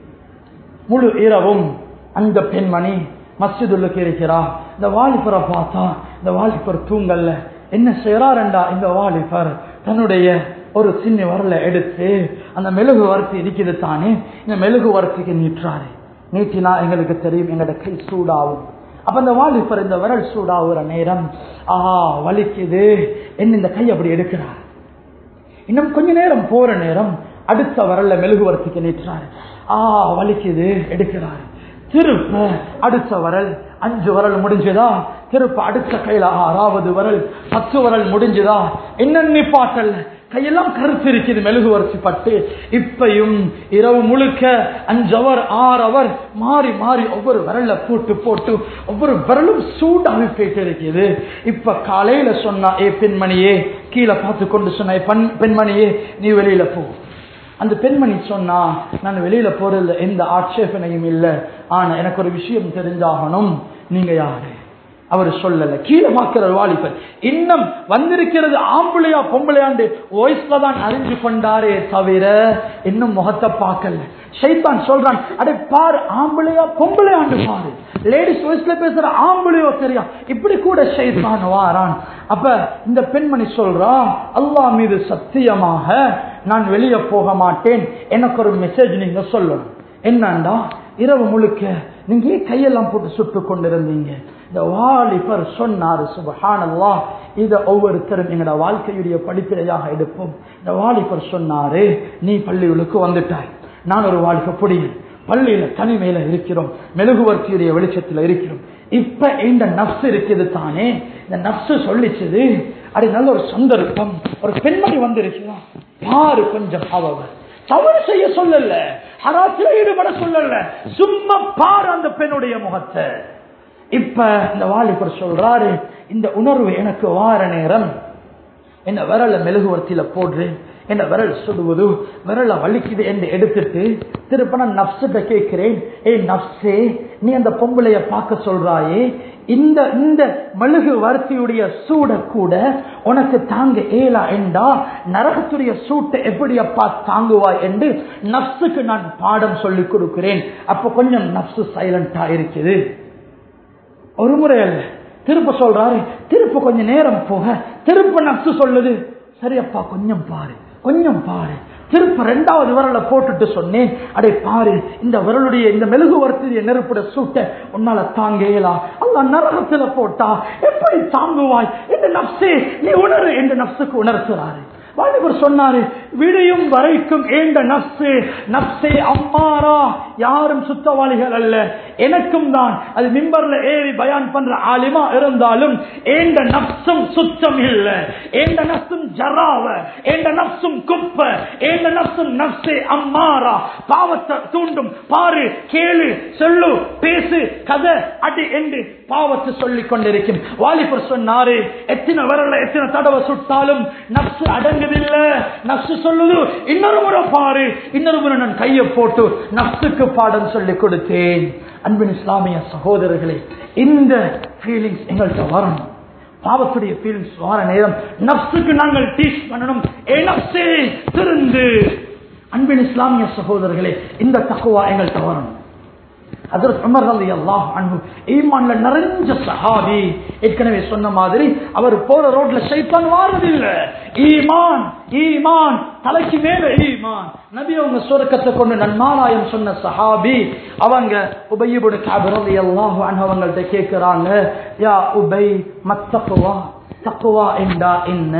முழு இரவும் அந்த பெண்மணி மஸ்ஜிதுள்ளுக்கு இருக்கிறா இந்த வாலிபரை பார்த்தா இந்த வாலிபர் தூங்கல்ல என்ன செய்யறாருண்டா இந்த வாலிபர் தன்னுடைய ஒரு சின்ன வரல எடுத்து அந்த மெழுகு வறுத்து இருக்குது தானே இந்த மெழுகு வறுத்துக்கு நீட்டுறாரு நீட்டினா எங்களுக்கு தெரியும் எங்களோட கை சூடாகும் அப்ப இந்த வாலிபர் இந்த விரல் சூடாகிற நேரம் ஆஹா வலிக்குது என்ன இந்த கை அப்படி எடுக்கிறார் இன்னும் கொஞ்ச நேரம் போற நேரம் அடுத்த வரல மெழுகுவர்த்திக்கு நீட்டுறாரு ஆ வலிக்குது எடுக்கிறாரு திருப்ப அடுத்த வரல் அஞ்சு வரல் முடிஞ்சதா திருப்ப அடுத்த கையில ஆறாவது வரல் பத்து வரல் முடிஞ்சதா என்ன நிப்பாட்டல் கையெல்லாம் கருத்து இருக்குது மெழுகுவரிசி பட்டு இப்பையும் இரவு முழுக்க அஞ்சவர் ஆறவர் மாறி மாறி ஒவ்வொரு விரல்ல போட்டு போட்டு ஒவ்வொரு விரலும் சூடாகி போயிட்டு இருக்குது இப்ப காலையில சொன்னா ஏ பெண்மணியே கீழே பார்த்து கொண்டு சொன்ன "ஏ பெண் பெண்மணியே நீ வெளியில போ அந்த பெண்மணி சொன்னா நான் வெளியில போறதுல எந்த ஆட்சேபனையும் இல்லை ஆனா எனக்கு ஒரு விஷயம் தெரிஞ்சாகணும் நீங்க யாரு அவர் சொல்லல கீழே பார்க்கிற வாலிபர் இன்னும் வந்திருக்கிறது ஆம்பளையா பொம்பளையாண்டு வாய்ஸ்ல தான் அறிஞ்சு கொண்டாரே தவிர இன்னும் முகத்தை பார்க்கல ஷைத்தான் சொல்றான் அடே பாரு ஆம்பளையா பொம்பளையாண்டு பாரு லேடிஸ் வாய்ஸ்ல பேசுற ஆம்பளையோ சரியா இப்படி கூட ஷைத்தான் வாரான் அப்ப இந்த பெண்மணி சொல்றா அல்லாஹ் மீது சத்தியமாக நான் வெளியே போக மாட்டேன் எனக்கு ஒரு மெசேஜ் நீங்க சொல்லணும் என்னண்டா இரவு முழுக்க நீங்க ஏன் கையெல்லாம் போட்டு சுட்டு கொண்டிருந்தீங்க இந்த வாலிபர் சொன்னாரு சுபஹானல்லா இத ஒவ்வொருத்தரும் எங்களோட வாழ்க்கையுடைய படிப்பினையாக எடுப்போம் இந்த வாலிபர் சொன்னாரு நீ பள்ளிகளுக்கு வந்துட்டாய் நான் ஒரு வாலிப பொடியன் பள்ளியில தனிமையில இருக்கிறோம் மெழுகுவர்த்தியுடைய வெளிச்சத்துல இருக்கிறோம் இப்ப இந்த நப்சு இருக்குது தானே இந்த நப்சு சொல்லிச்சது அது நல்ல ஒரு சந்தர்ப்பம் ஒரு பெண்மணி வந்திருக்கிறான் யாரு கொஞ்சம் அவவர் தவறு செய்ய சொல்லல ஹராத்துல ஈடுபட சொல்லல சும்மா பாரு அந்த பெண்ணுடைய முகத்தை இப்ப இந்த வாலிபர் சொல்றாரு இந்த உணர்வு எனக்கு வார நேரம் என்ன விரல மெழுகுவர்த்தியில போடுறேன் என்ன விரல் சுடுவது விரல வலிக்குது என்று எடுத்துட்டு திருப்ப நான் நப்சிட்ட கேட்கிறேன் ஏய் நப்சே நீ அந்த பொம்பளைய பார்க்க சொல்றாயே இந்த இந்த மெழுகு வரிசையுடைய சூட கூட உனக்கு தாங்க ஏலா என்றா நரகத்துடைய சூட்டை எப்படி அப்பா தாங்குவாய் என்று நப்சுக்கு நான் பாடம் சொல்லி கொடுக்கிறேன் அப்ப கொஞ்சம் நப்சு சைலண்டா இருக்குது ஒரு முறை அல்ல திருப்ப சொல்றாரு திருப்ப கொஞ்ச நேரம் போக திருப்ப நப்சு சொல்லுது சரியப்பா கொஞ்சம் பாரு கொஞ்சம் பாரு திருப்ப ரெண்டாவது விரலை போட்டுட்டு சொன்னேன் அடே பாரு இந்த விரலுடைய இந்த மெழுகு வரத்துடைய நெருப்புட சூட்ட உன்னால தாங்கேலா அல்ல நரகத்துல போட்டா எப்படி தாங்குவாய் என்று நப்சே நீ உணரு என்று நப்சுக்கு உணர்த்துறாரு வாலிபர் சொன்னாரு விடியும் வரைக்கும் ஏண்ட நப்சு நப்சே அம்மாரா யாரும் சுத்தவாளிகள் அல்ல எனக்கும் தான் அது மிம்பர்ல ஏறி பயான் பண்ற ஆலிமா இருந்தாலும் ஏண்ட நப்சும் சுத்தம் இல்ல ஏண்ட நப்சும் ஜராவ ஏண்ட நப்சும் குப்ப ஏண்ட நப்சும் நப்சே அம்மாரா பாவத்தை தூண்டும் பாரு கேளு சொல்லு பேசு கதை அடி என்று பாவத்தை சொல்லிக் கொண்டிருக்கும் வாலிபர் சொன்னாரு எத்தனை வரல எத்தனை தடவை சுட்டாலும் நப்சு அடங்குதில்ல நப்சு சொல்லுது இன்னொரு முறை பாரு இன்னொரு முறை நான் கையை போட்டு நப்சுக்கு பாடம் சொல்லி கொடுத்தேன் அன்பின் இஸ்லாமிய சகோதரர்களே இந்த ஃபீலிங்ஸ் எங்கள்கிட்ட வரணும் பாவத்துடைய ஃபீலிங்ஸ் வர நேரம் நப்சுக்கு நாங்கள் டீச் பண்ணணும் ஏ நப்சே திருந்து அன்பின் இஸ்லாமிய சகோதரர்களே இந்த தக்குவா எங்கள்கிட்ட வரணும் அதற்கு உமர் அலி அல்லாஹ் அன்பு ஈமான்ல நிறைஞ்ச சஹாபி ஏற்கனவே சொன்ன மாதிரி அவர் போற ரோட்ல ஷைத்தான் வாரதில்ல ஈமான் ஈமான் தலைக்கு மேல ஈமான் நபி அவங்க சுரக்கத்தை கொண்டு நன்மாராயம் சொன்ன சஹாபி அவங்க உபையுபுடு காபர் அலி அல்லாஹ் அவங்கள்ட்ட கேட்கிறாங்க யா உபை மத்தக்குவா தக்குவா என்றா என்ன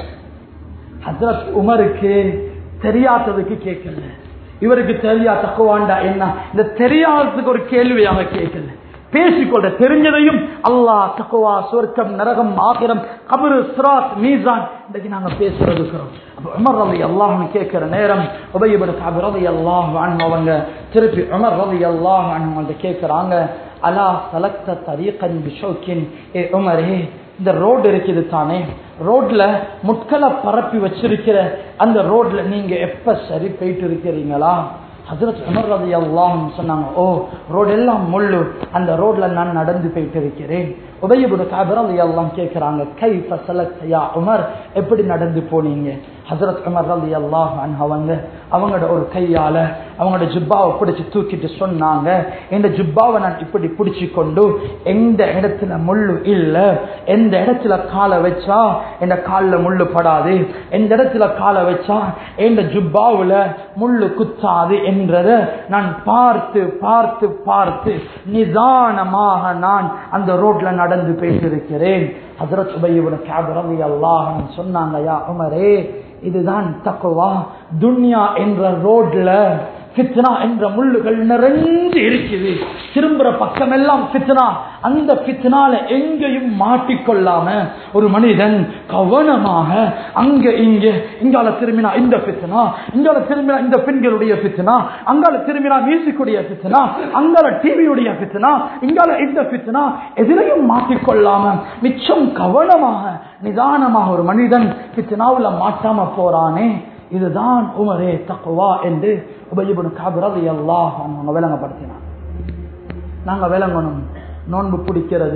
ஹசரத் உமருக்கு தெரியாததுக்கு கேட்கல இவருக்கு தெரியா தக்குவாண்டா என்ன இந்த தெரியாததுக்கு ஒரு கேள்வியாக கேட்கல பேசிக்கொண்ட தெரிஞ்சதையும் அல்லாஹ் தக்குவா சொர்க்கம் நரகம் ஆகிரம் கபரு சிராத் மீசான் இன்றைக்கு நாங்க பேசுறதுக்கிறோம் அப்ப உமர் ரவி அல்லாஹ்னு கேட்கிற நேரம் உபயபடு கபர் ரவி அல்லாஹ் அவங்க திருப்பி உமர் ரவி அல்லாஹ் அவங்கள்ட்ட கேட்கிறாங்க அலா சலக்த தரீகன் பிஷோக்கின் ஏ உமரே இந்த ரோடு இருக்குது தானே ரோட்ல முட்களை பரப்பி வச்சிருக்கிற அந்த ரோட்ல நீங்க எப்ப சரி போயிட்டு இருக்கிறீங்களா ஹசரத் உமர் ரதி அல்லாம் சொன்னாங்க ஓ ரோடு எல்லாம் முள்ளு அந்த ரோட்ல நான் நடந்து போயிட்டு இருக்கிறேன் உபயபுடு காபர் அலி எல்லாம் கேட்கிறாங்க கை யா உமர் எப்படி நடந்து போனீங்க ஹசரத் உமர் ரதி அல்லாஹ் அவங்க அவங்களோட ஒரு கையால அவங்களோட ஜுப்பாவை பிடிச்சு தூக்கிட்டு சொன்னாங்க இந்த ஜுப்பாவை நான் இப்படி பிடிச்சு கொண்டு எந்த இடத்துல முள்ளு இல்ல எந்த இடத்துல காலை வச்சா இந்த காலில் முள்ளு படாது எந்த இடத்துல காலை வச்சா எந்த ஜுப்பாவுல முள்ளு குத்தாது என்றத நான் பார்த்து பார்த்து பார்த்து நிதானமாக நான் அந்த ரோட்ல நடந்து போயிட்டு இருக்கிறேன் ஹசரத் உபயோட கேப் ரவி அல்லாஹ் சொன்னாங்க யா உமரே இதுதான் தக்குவா துன்யா என்ற ரோட்ல ஃபித்னா என்ற முள்ளுகள் நிறைஞ்சு இருக்குது திரும்புற பக்கமெல்லாம் ஃபித்னா அந்த ஃபித்னால எங்கேயும் மாட்டிக்கொள்ளாம ஒரு மனிதன் கவனமாக அங்க இங்க இங்கால திரும்பினா இந்த ஃபித்னா இங்கால திரும்பினா இந்த பெண்களுடைய ஃபித்னா அங்கால திரும்பினா மியூசிக்குடைய ஃபித்னா அங்கால டிவியுடைய ஃபித்னா இங்கால இந்த ஃபித்னா எதிரையும் மாட்டிக்கொள்ளாம மிச்சம் கவனமாக நிதானமாக ஒரு மனிதன் ஃபித்னாவுல மாட்டாம போறானே இதுதான் உமரே தக்குவா என்று உபயோகம் காபிரது எல்லாம் அவங்க விளங்கப்படுத்தினான் நாங்க விளங்கணும் நோன்பு பிடிக்கிறது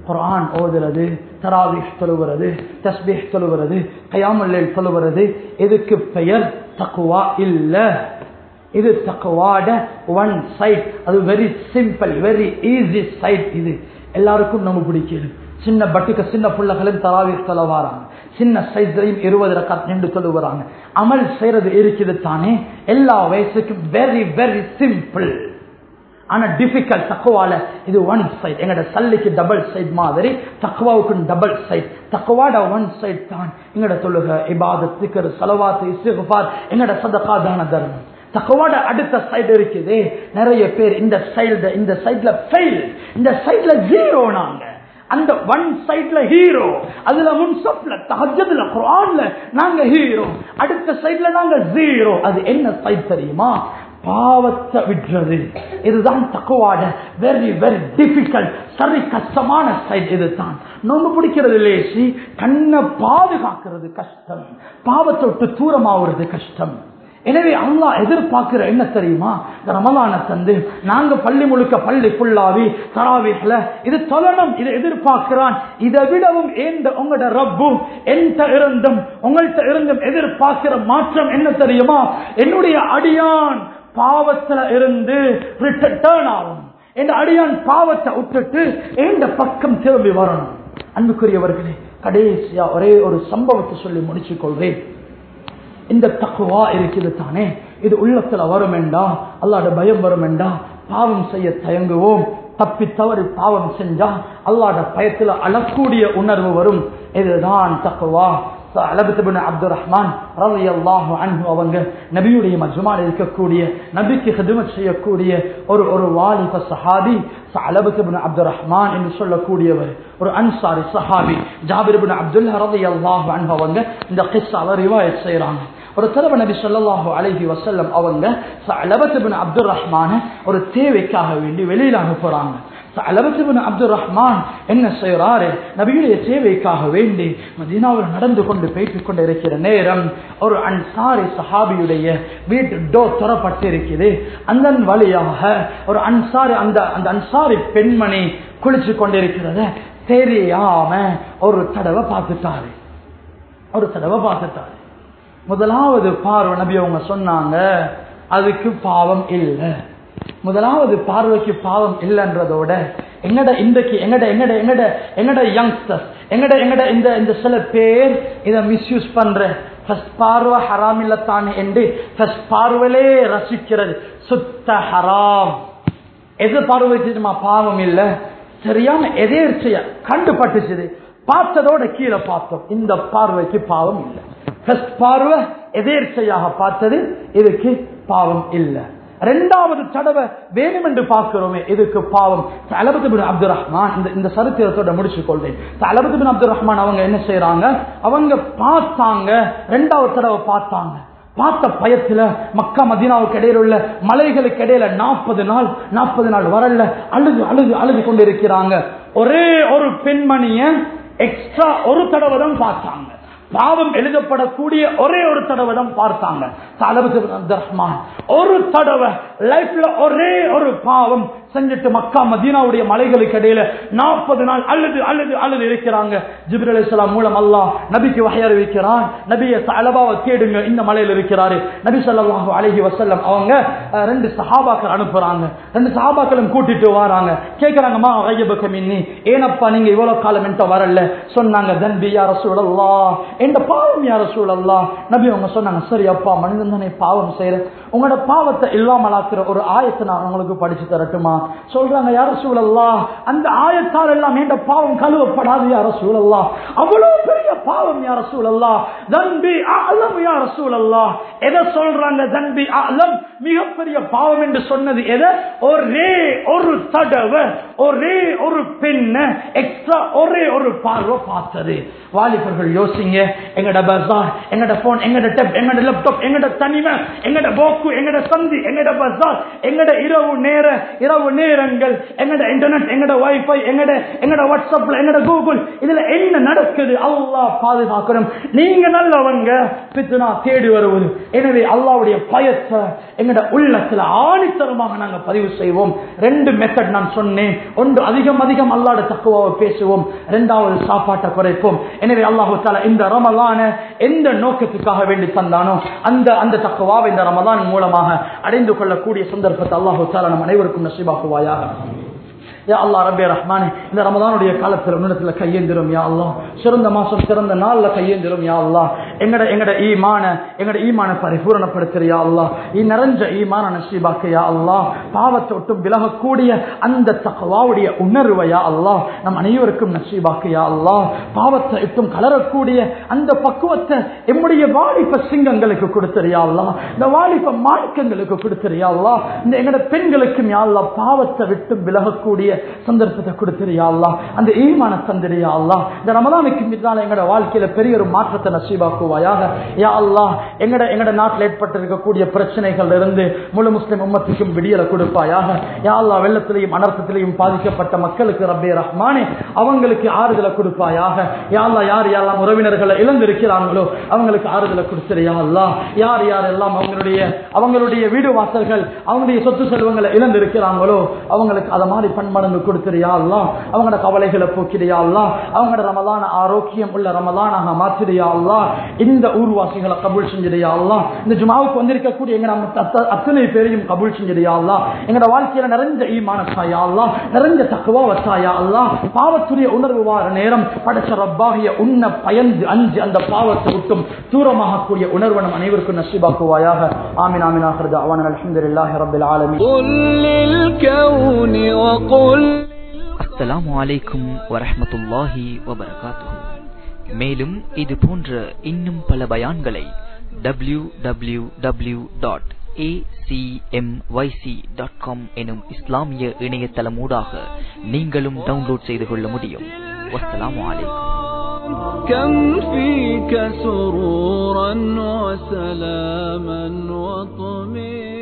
குரான் ஓதுறது தராவிஷ் தொழுகிறது தஸ்பீஹ் தொழுகிறது கயாமுல்லில் தொழுகிறது இதுக்கு பெயர் தக்குவா இல்ல இது தக்குவாட ஒன் சைட் அது very simple very easy side இது எல்லாருக்கும் நம்ம பிடிக்குது சின்ன பட்டுக்கு சின்ன பிள்ளைகளும் தராவிஷ் தொலை வராங்க சின்ன சைஸ்லையும் இருபது ரக்காத் நின்று தொழுகிறாங்க அமல் செய்யறது இருக்குது தானே எல்லா வயசுக்கும் வெரி வெரி சிம்பிள் ஆனா டிஃபிகல்ட் தக்குவால இது ஒன் சைட் எங்கட சல்லிக்கு டபுள் சைட் மாதிரி தக்குவாவுக்கு டபுள் சைட் தக்குவாட ஒன் சைட் தான் எங்கட தொழுக இபாதத் திக்கர் சலவாத்து இஸ்திஃபார் எங்கட சதகா தான தர்மம் தக்குவாட அடுத்த சைடு இருக்குது நிறைய பேர் இந்த சைடு இந்த சைட்ல ஃபெயில் இந்த சைட்ல ஜீரோ நாங்க அந்த ஒன் சைட்ல ஹீரோ அதுல முன்சப்ல தஹஜ்ஜதுல குர்ஆன்ல நாங்க ஹீரோ அடுத்த சைட்ல நாங்க ஜீரோ அது என்ன சைட் தெரியுமா பாவத்தை விடுறது இதுதான் தக்குவாட வெரி வெரி டிஃபிகல்ட் சரி கஷ்டமான சைட் இதுதான் நோம்பு பிடிக்கிறது லேசி கண்ணை பாதுகாக்கிறது கஷ்டம் பாவத்தை விட்டு தூரமாவது கஷ்டம் எனவே அல்லா எதிர்பார்க்கிற என்ன தெரியுமா இந்த ரமலான தந்து நாங்க பள்ளி முழுக்க பள்ளி ஃபுல்லாவி தராவிஹ்ல இது சொல்லணும் இதை எதிர்பார்க்கிறான் இதை விடவும் ஏந்த உங்களோட ரப்பும் எந்த இருந்தும் உங்கள்கிட்ட இருந்தும் எதிர்பார்க்கிற மாற்றம் என்ன தெரியுமா என்னுடைய அடியான் பாவத்துல இருந்து ரிட்டர்ன் ஆகும் என் அடியான் பாவத்தை விட்டுட்டு எந்த பக்கம் திரும்பி வரணும் அன்புக்குரியவர்களே கடைசியா ஒரே ஒரு சம்பவத்தை சொல்லி முடிச்சுக் கொள்வேன் இந்த தக்குவா இருக்குது தானே இது உள்ளத்துல வரும் வேண்டா அல்லாட பயம் வரும் வேண்டா பாவம் செய்ய தயங்குவோம் தப்பி தவறி பாவம் செஞ்சா அல்லாட பயத்துல அழக்கூடிய உணர்வு வரும் இதுதான் தக்குவா அப்துல் ரஹ்மான் ரவி அல்லாஹு அன்பு அவங்க நபியுடைய மஜ்மால் இருக்கக்கூடிய நபிக்கு ஹிதுமத் செய்யக்கூடிய ஒரு ஒரு வாலிப சஹாபி அலபத்துபின் அப்துல் ரஹ்மான் என்று சொல்லக்கூடியவர் ஒரு அன்சாரி சஹாபி ஜாபிர்பின் அப்துல்லா ரவி அல்லாஹு அன்பு அவங்க இந்த கிஸ்ஸாவை ரிவாயத் செய்யறாங்க ஒரு தடவை நபி சொல்லாஹு அலஹி வசல்லம் அவங்க அலபத்துபின் அப்துல் ரஹ்மான ஒரு தேவைக்காக வேண்டி வெளியில அனுப்புறாங்க அப்துல் ரஹ்மான் என்ன செய்யறாரு நபியுடைய சேவைக்காக வேண்டி மதீனாவில் நடந்து கொண்டு பேசிக் கொண்டு இருக்கிற நேரம் ஒரு அன்சாரி சஹாபியுடைய வீட்டு டோ துறப்பட்டிருக்குது அந்த வழியாக ஒரு அன்சாரி அந்த அந்த அன்சாரி பெண்மணி குளிச்சு கொண்டிருக்கிறத தெரியாம ஒரு தடவை பார்த்துட்டாரு ஒரு தடவை பார்த்துட்டாரு முதலாவது பார்வை நபி அவங்க சொன்னாங்க அதுக்கு பாவம் இல்லை முதலாவது பார்வைக்கு பாவம் இல்லைன்றதோட எங்கட இன்றைக்கு எங்கட எங்கட எங்கட எங்கட யங்ஸ்டர்ஸ் எங்கட எங்கட இந்த இந்த சில பேர் இதை மிஸ்யூஸ் பண்ற ஃபர்ஸ்ட் பார்வை ஹராம் இல்லத்தானே என்று ஃபர்ஸ்ட் பார்வையிலே ரசிக்கிறது சுத்த ஹராம் எது பார்வைக்கு பாவம் இல்ல சரியான எதேர்ச்சிய கண்டுபட்டுச்சுது பார்த்ததோட கீழே பார்த்தோம் இந்த பார்வைக்கு பாவம் இல்லை ஃபர்ஸ்ட் பார்வை எதேர்ச்சையாக பார்த்தது இதுக்கு பாவம் இல்லை ரெண்டாவது தடவை வேணும் என்று பார்க்கிறோமே இதுக்கு பாவம் அலபத்து பின் அப்துல் ரஹ்மான் இந்த இந்த சரித்திரத்தோட முடிச்சு கொள்வேன் அலபத்து பின் அப்துல் ரஹ்மான் அவங்க என்ன செய்யறாங்க அவங்க பார்த்தாங்க ரெண்டாவது தடவை பார்த்தாங்க பார்த்த பயத்துல மக்கா மதீனாவுக்கு இடையில உள்ள மலைகளுக்கு இடையில நாற்பது நாள் நாற்பது நாள் வரல அழுது அழுது அழுது கொண்டு இருக்கிறாங்க ஒரே ஒரு பெண்மணிய எக்ஸ்ட்ரா ஒரு தடவை தான் பார்த்தாங்க பாவம் எழுதப்படக்கூடிய ஒரே ஒரு தடவை தான் பார்த்தாங்க ரஹ்மான் ஒரு தடவை லைஃப்ல ஒரே ஒரு பாவம் செஞ்சுட்டு மக்கா மதீனாவுடைய மலைகளுக்கு இடையில நாற்பது நாள் அழுது அழுது அழுது இருக்கிறாங்க ஜிப்ரல் அலிஸ்லாம் மூலம் அல்லாஹ் நபிக்கு வகையற வைக்கிறான் நபிய அலபாவை தேடுங்க இந்த மலையில் இருக்கிறாரு நபி சொல்லாஹு அழகி வசல்லம் அவங்க ரெண்டு சஹாபாக்கள் அனுப்புறாங்க ரெண்டு சஹாபாக்களும் கூட்டிட்டு வராங்க கேட்கிறாங்கம்மா ஐயபக்க மின்னி ஏனப்பா நீங்க இவ்வளவு காலம் என்கிட்ட வரல சொன்னாங்க தன்பி யார சூழல்லா எந்த பாவம் யார சூழல்லா நபி அவங்க சொன்னாங்க சரி அப்பா மனிதன் தானே பாவம் செய்யற உங்களோட பாவத்தை இல்லாமலாக்குற ஒரு ஆயத்தை நான் உங்களுக்கு படிச்சு தரட்டுமா சொல்றாங்க யார சூழல்லா அந்த ஆயத்தால் எல்லாம் என்ற பாவம் கழுவப்படாது யார சூழல்லா அவ்வளவு பெரிய பாவம் யார சூழல்லா தன்பி அலம் யார சூழல்லா எதை சொல்றாங்க தன்பி அலம் மிகப்பெரிய பாவம் என்று சொன்னது எதை ஒரே ஒரு தடவை ஒரே ஒரு பெண்ண எக்ஸ்ட்ரா ஒரே ஒரு பார்வை பார்த்தது வாலிபர்கள் யோசிங்க எங்கட பசார் எங்கட போன் எங்கட டெப் எங்கட லேப்டாப் எங்கட தனிமை எங்கட போக்கு எங்கட சந்தி எங்கட பசார் எங்கட இரவு நேர இரவு நேரங்கள் எங்கட இன்டர்நெட் எங்கட வைஃபை எங்கட எங்கட வாட்ஸ்அப்ல எங்கட கூகுள் இதுல என்ன நடக்குது அல்லாஹ் பாதுகாக்கணும் நீங்க நல்லவங்க பித்துனா தேடி வருவது எனவே அல்லாவுடைய பயத்தை எங்கட உள்ளத்துல ஆணித்தரமாக நாங்க பதிவு செய்வோம் ரெண்டு மெத்தட் நான் சொன்னேன் ஒன்று அதிகம் அதிகம் அல்லாட தக்குவாவை பேசுவோம் இரண்டாவது சாப்பாட்டை குறைப்போம் எனவே அல்லாஹு தாலா இந்த ரமலான எந்த நோக்கத்துக்காக வேண்டி தந்தானோ அந்த அந்த தக்குவாவை இந்த ரமலான் மூலமாக அடைந்து கொள்ளக்கூடிய சந்தர்ப்பத்தை அல்லாஹு தாலா நம் அனைவருக்கும் நசிபாக்குவாயாக யா அல்லா ரபே ரஹ்மானே இந்த ரமதானுடைய காலத்தில் உன்னிடத்துல கையேந்திரும் யா அல்லா சிறந்த மாசம் சிறந்த நாள்ல கையேந்திரும் யா அல்லா எங்கட எங்கட ஈமான எங்கட ஈமான பரிபூரணப்படுத்துற யா அல்லா நீ நிறைஞ்ச ஈமான நசீபாக்க யா அல்லா பாவத்தை விட்டும் விலகக்கூடிய அந்த தகவாவுடைய உணர்வை யா அல்லா நம் அனைவருக்கும் நசீபாக்க யா அல்லா பாவத்தை விட்டும் கலரக்கூடிய அந்த பக்குவத்தை எம்முடைய வாலிப சிங்கங்களுக்கு கொடுத்துறியா அல்லா இந்த வாலிப மாணிக்கங்களுக்கு கொடுத்துறியா அல்லா இந்த எங்கட பெண்களுக்கும் யா அல்லா பாவத்தை விட்டு விலகக்கூடிய சந்தர்ப்பத்தை கொடுத்துறியா அல்லா அந்த ஈமான தந்திரியா அல்லா இந்த ரமதானுக்கு முன்னால் எங்கட வாழ்க்கையில பெரிய ஒரு மாற்றத்தை நசீபாக்குவாயாக யா அல்லா எங்கட எங்கட நாட்டில் ஏற்பட்டிருக்கக்கூடிய பிரச்சனைகள் இருந்து முழு முஸ்லிம் உம்மத்துக்கும் விடியலை கொடுப்பாயாக யா அல்லா வெள்ளத்திலையும் அனர்த்தத்திலையும் பாதிக்கப்பட்ட மக்களுக்கு ரப்பே ரஹ்மானே அவங்களுக்கு ஆறுதலை கொடுப்பாயாக யா அல்லா யார் யாரெல்லாம் உறவினர்களை இழந்திருக்கிறாங்களோ அவங்களுக்கு ஆறுதலை கொடுத்துறியா அல்லா யார் யார் எல்லாம் அவங்களுடைய அவங்களுடைய வீடு வாசல்கள் அவங்களுடைய சொத்து செல்வங்களை இழந்திருக்கிறாங்களோ அவங்களுக்கு அதை மாதிரி பன்மடங்கு கொடுத்துறியா அல்லா அவங்களோட கவலைகளை போக்கிறியா அல்லா அவங்களோட ரமலான ஆரோக்கியம் உள்ள ரமலானாக மாற்றிறியா அல்லா இந்த ஊர்வாசிகளை கபூல் செஞ்சிடியா அல்லா இந்த ஜுமாவுக்கு வந்திருக்கக்கூடிய எங்க நம்ம அத்த- அத்தனை பேரையும் கபூல் செஞ்சிடியா அல்லா எங்களோட வாழ்க்கையில நிறைஞ்ச ஈமான சாயா அல்லா நிறைஞ்ச தக்குவா வச்சாயா அல்லா பாவத்துடைய உணர்வு வார நேரம் படைச்ச ரப்பாகிய உன்ன பயந்து அஞ்சு அந்த பாவத்தை விட்டும் தூரமாகக்கூடிய உணர்வு நம் அனைவருக்கும் நசீபாக்குவாயாக ஆமீன் ஆமீன் ஆகிறது அவன் அல்ஹம்துலில்லாஹி ரப்பில் ஆலமீன் قل للكون وقل அஸ்ஸலாமு அலைக்கும் வரஹ்மத்துல்லாஹி வபரகாத்துஹு மேலும் இது போன்ற இன்னும் பல பயான்களை W W W dot dot com எனும் இஸ்லாமிய இணையதளமூடாக நீங்களும் டவுன்லோட் செய்து கொள்ள முடியும் வஸ்ஸலாமு அலைக்கும் كم فيك سرورا وسلاما وطمئنا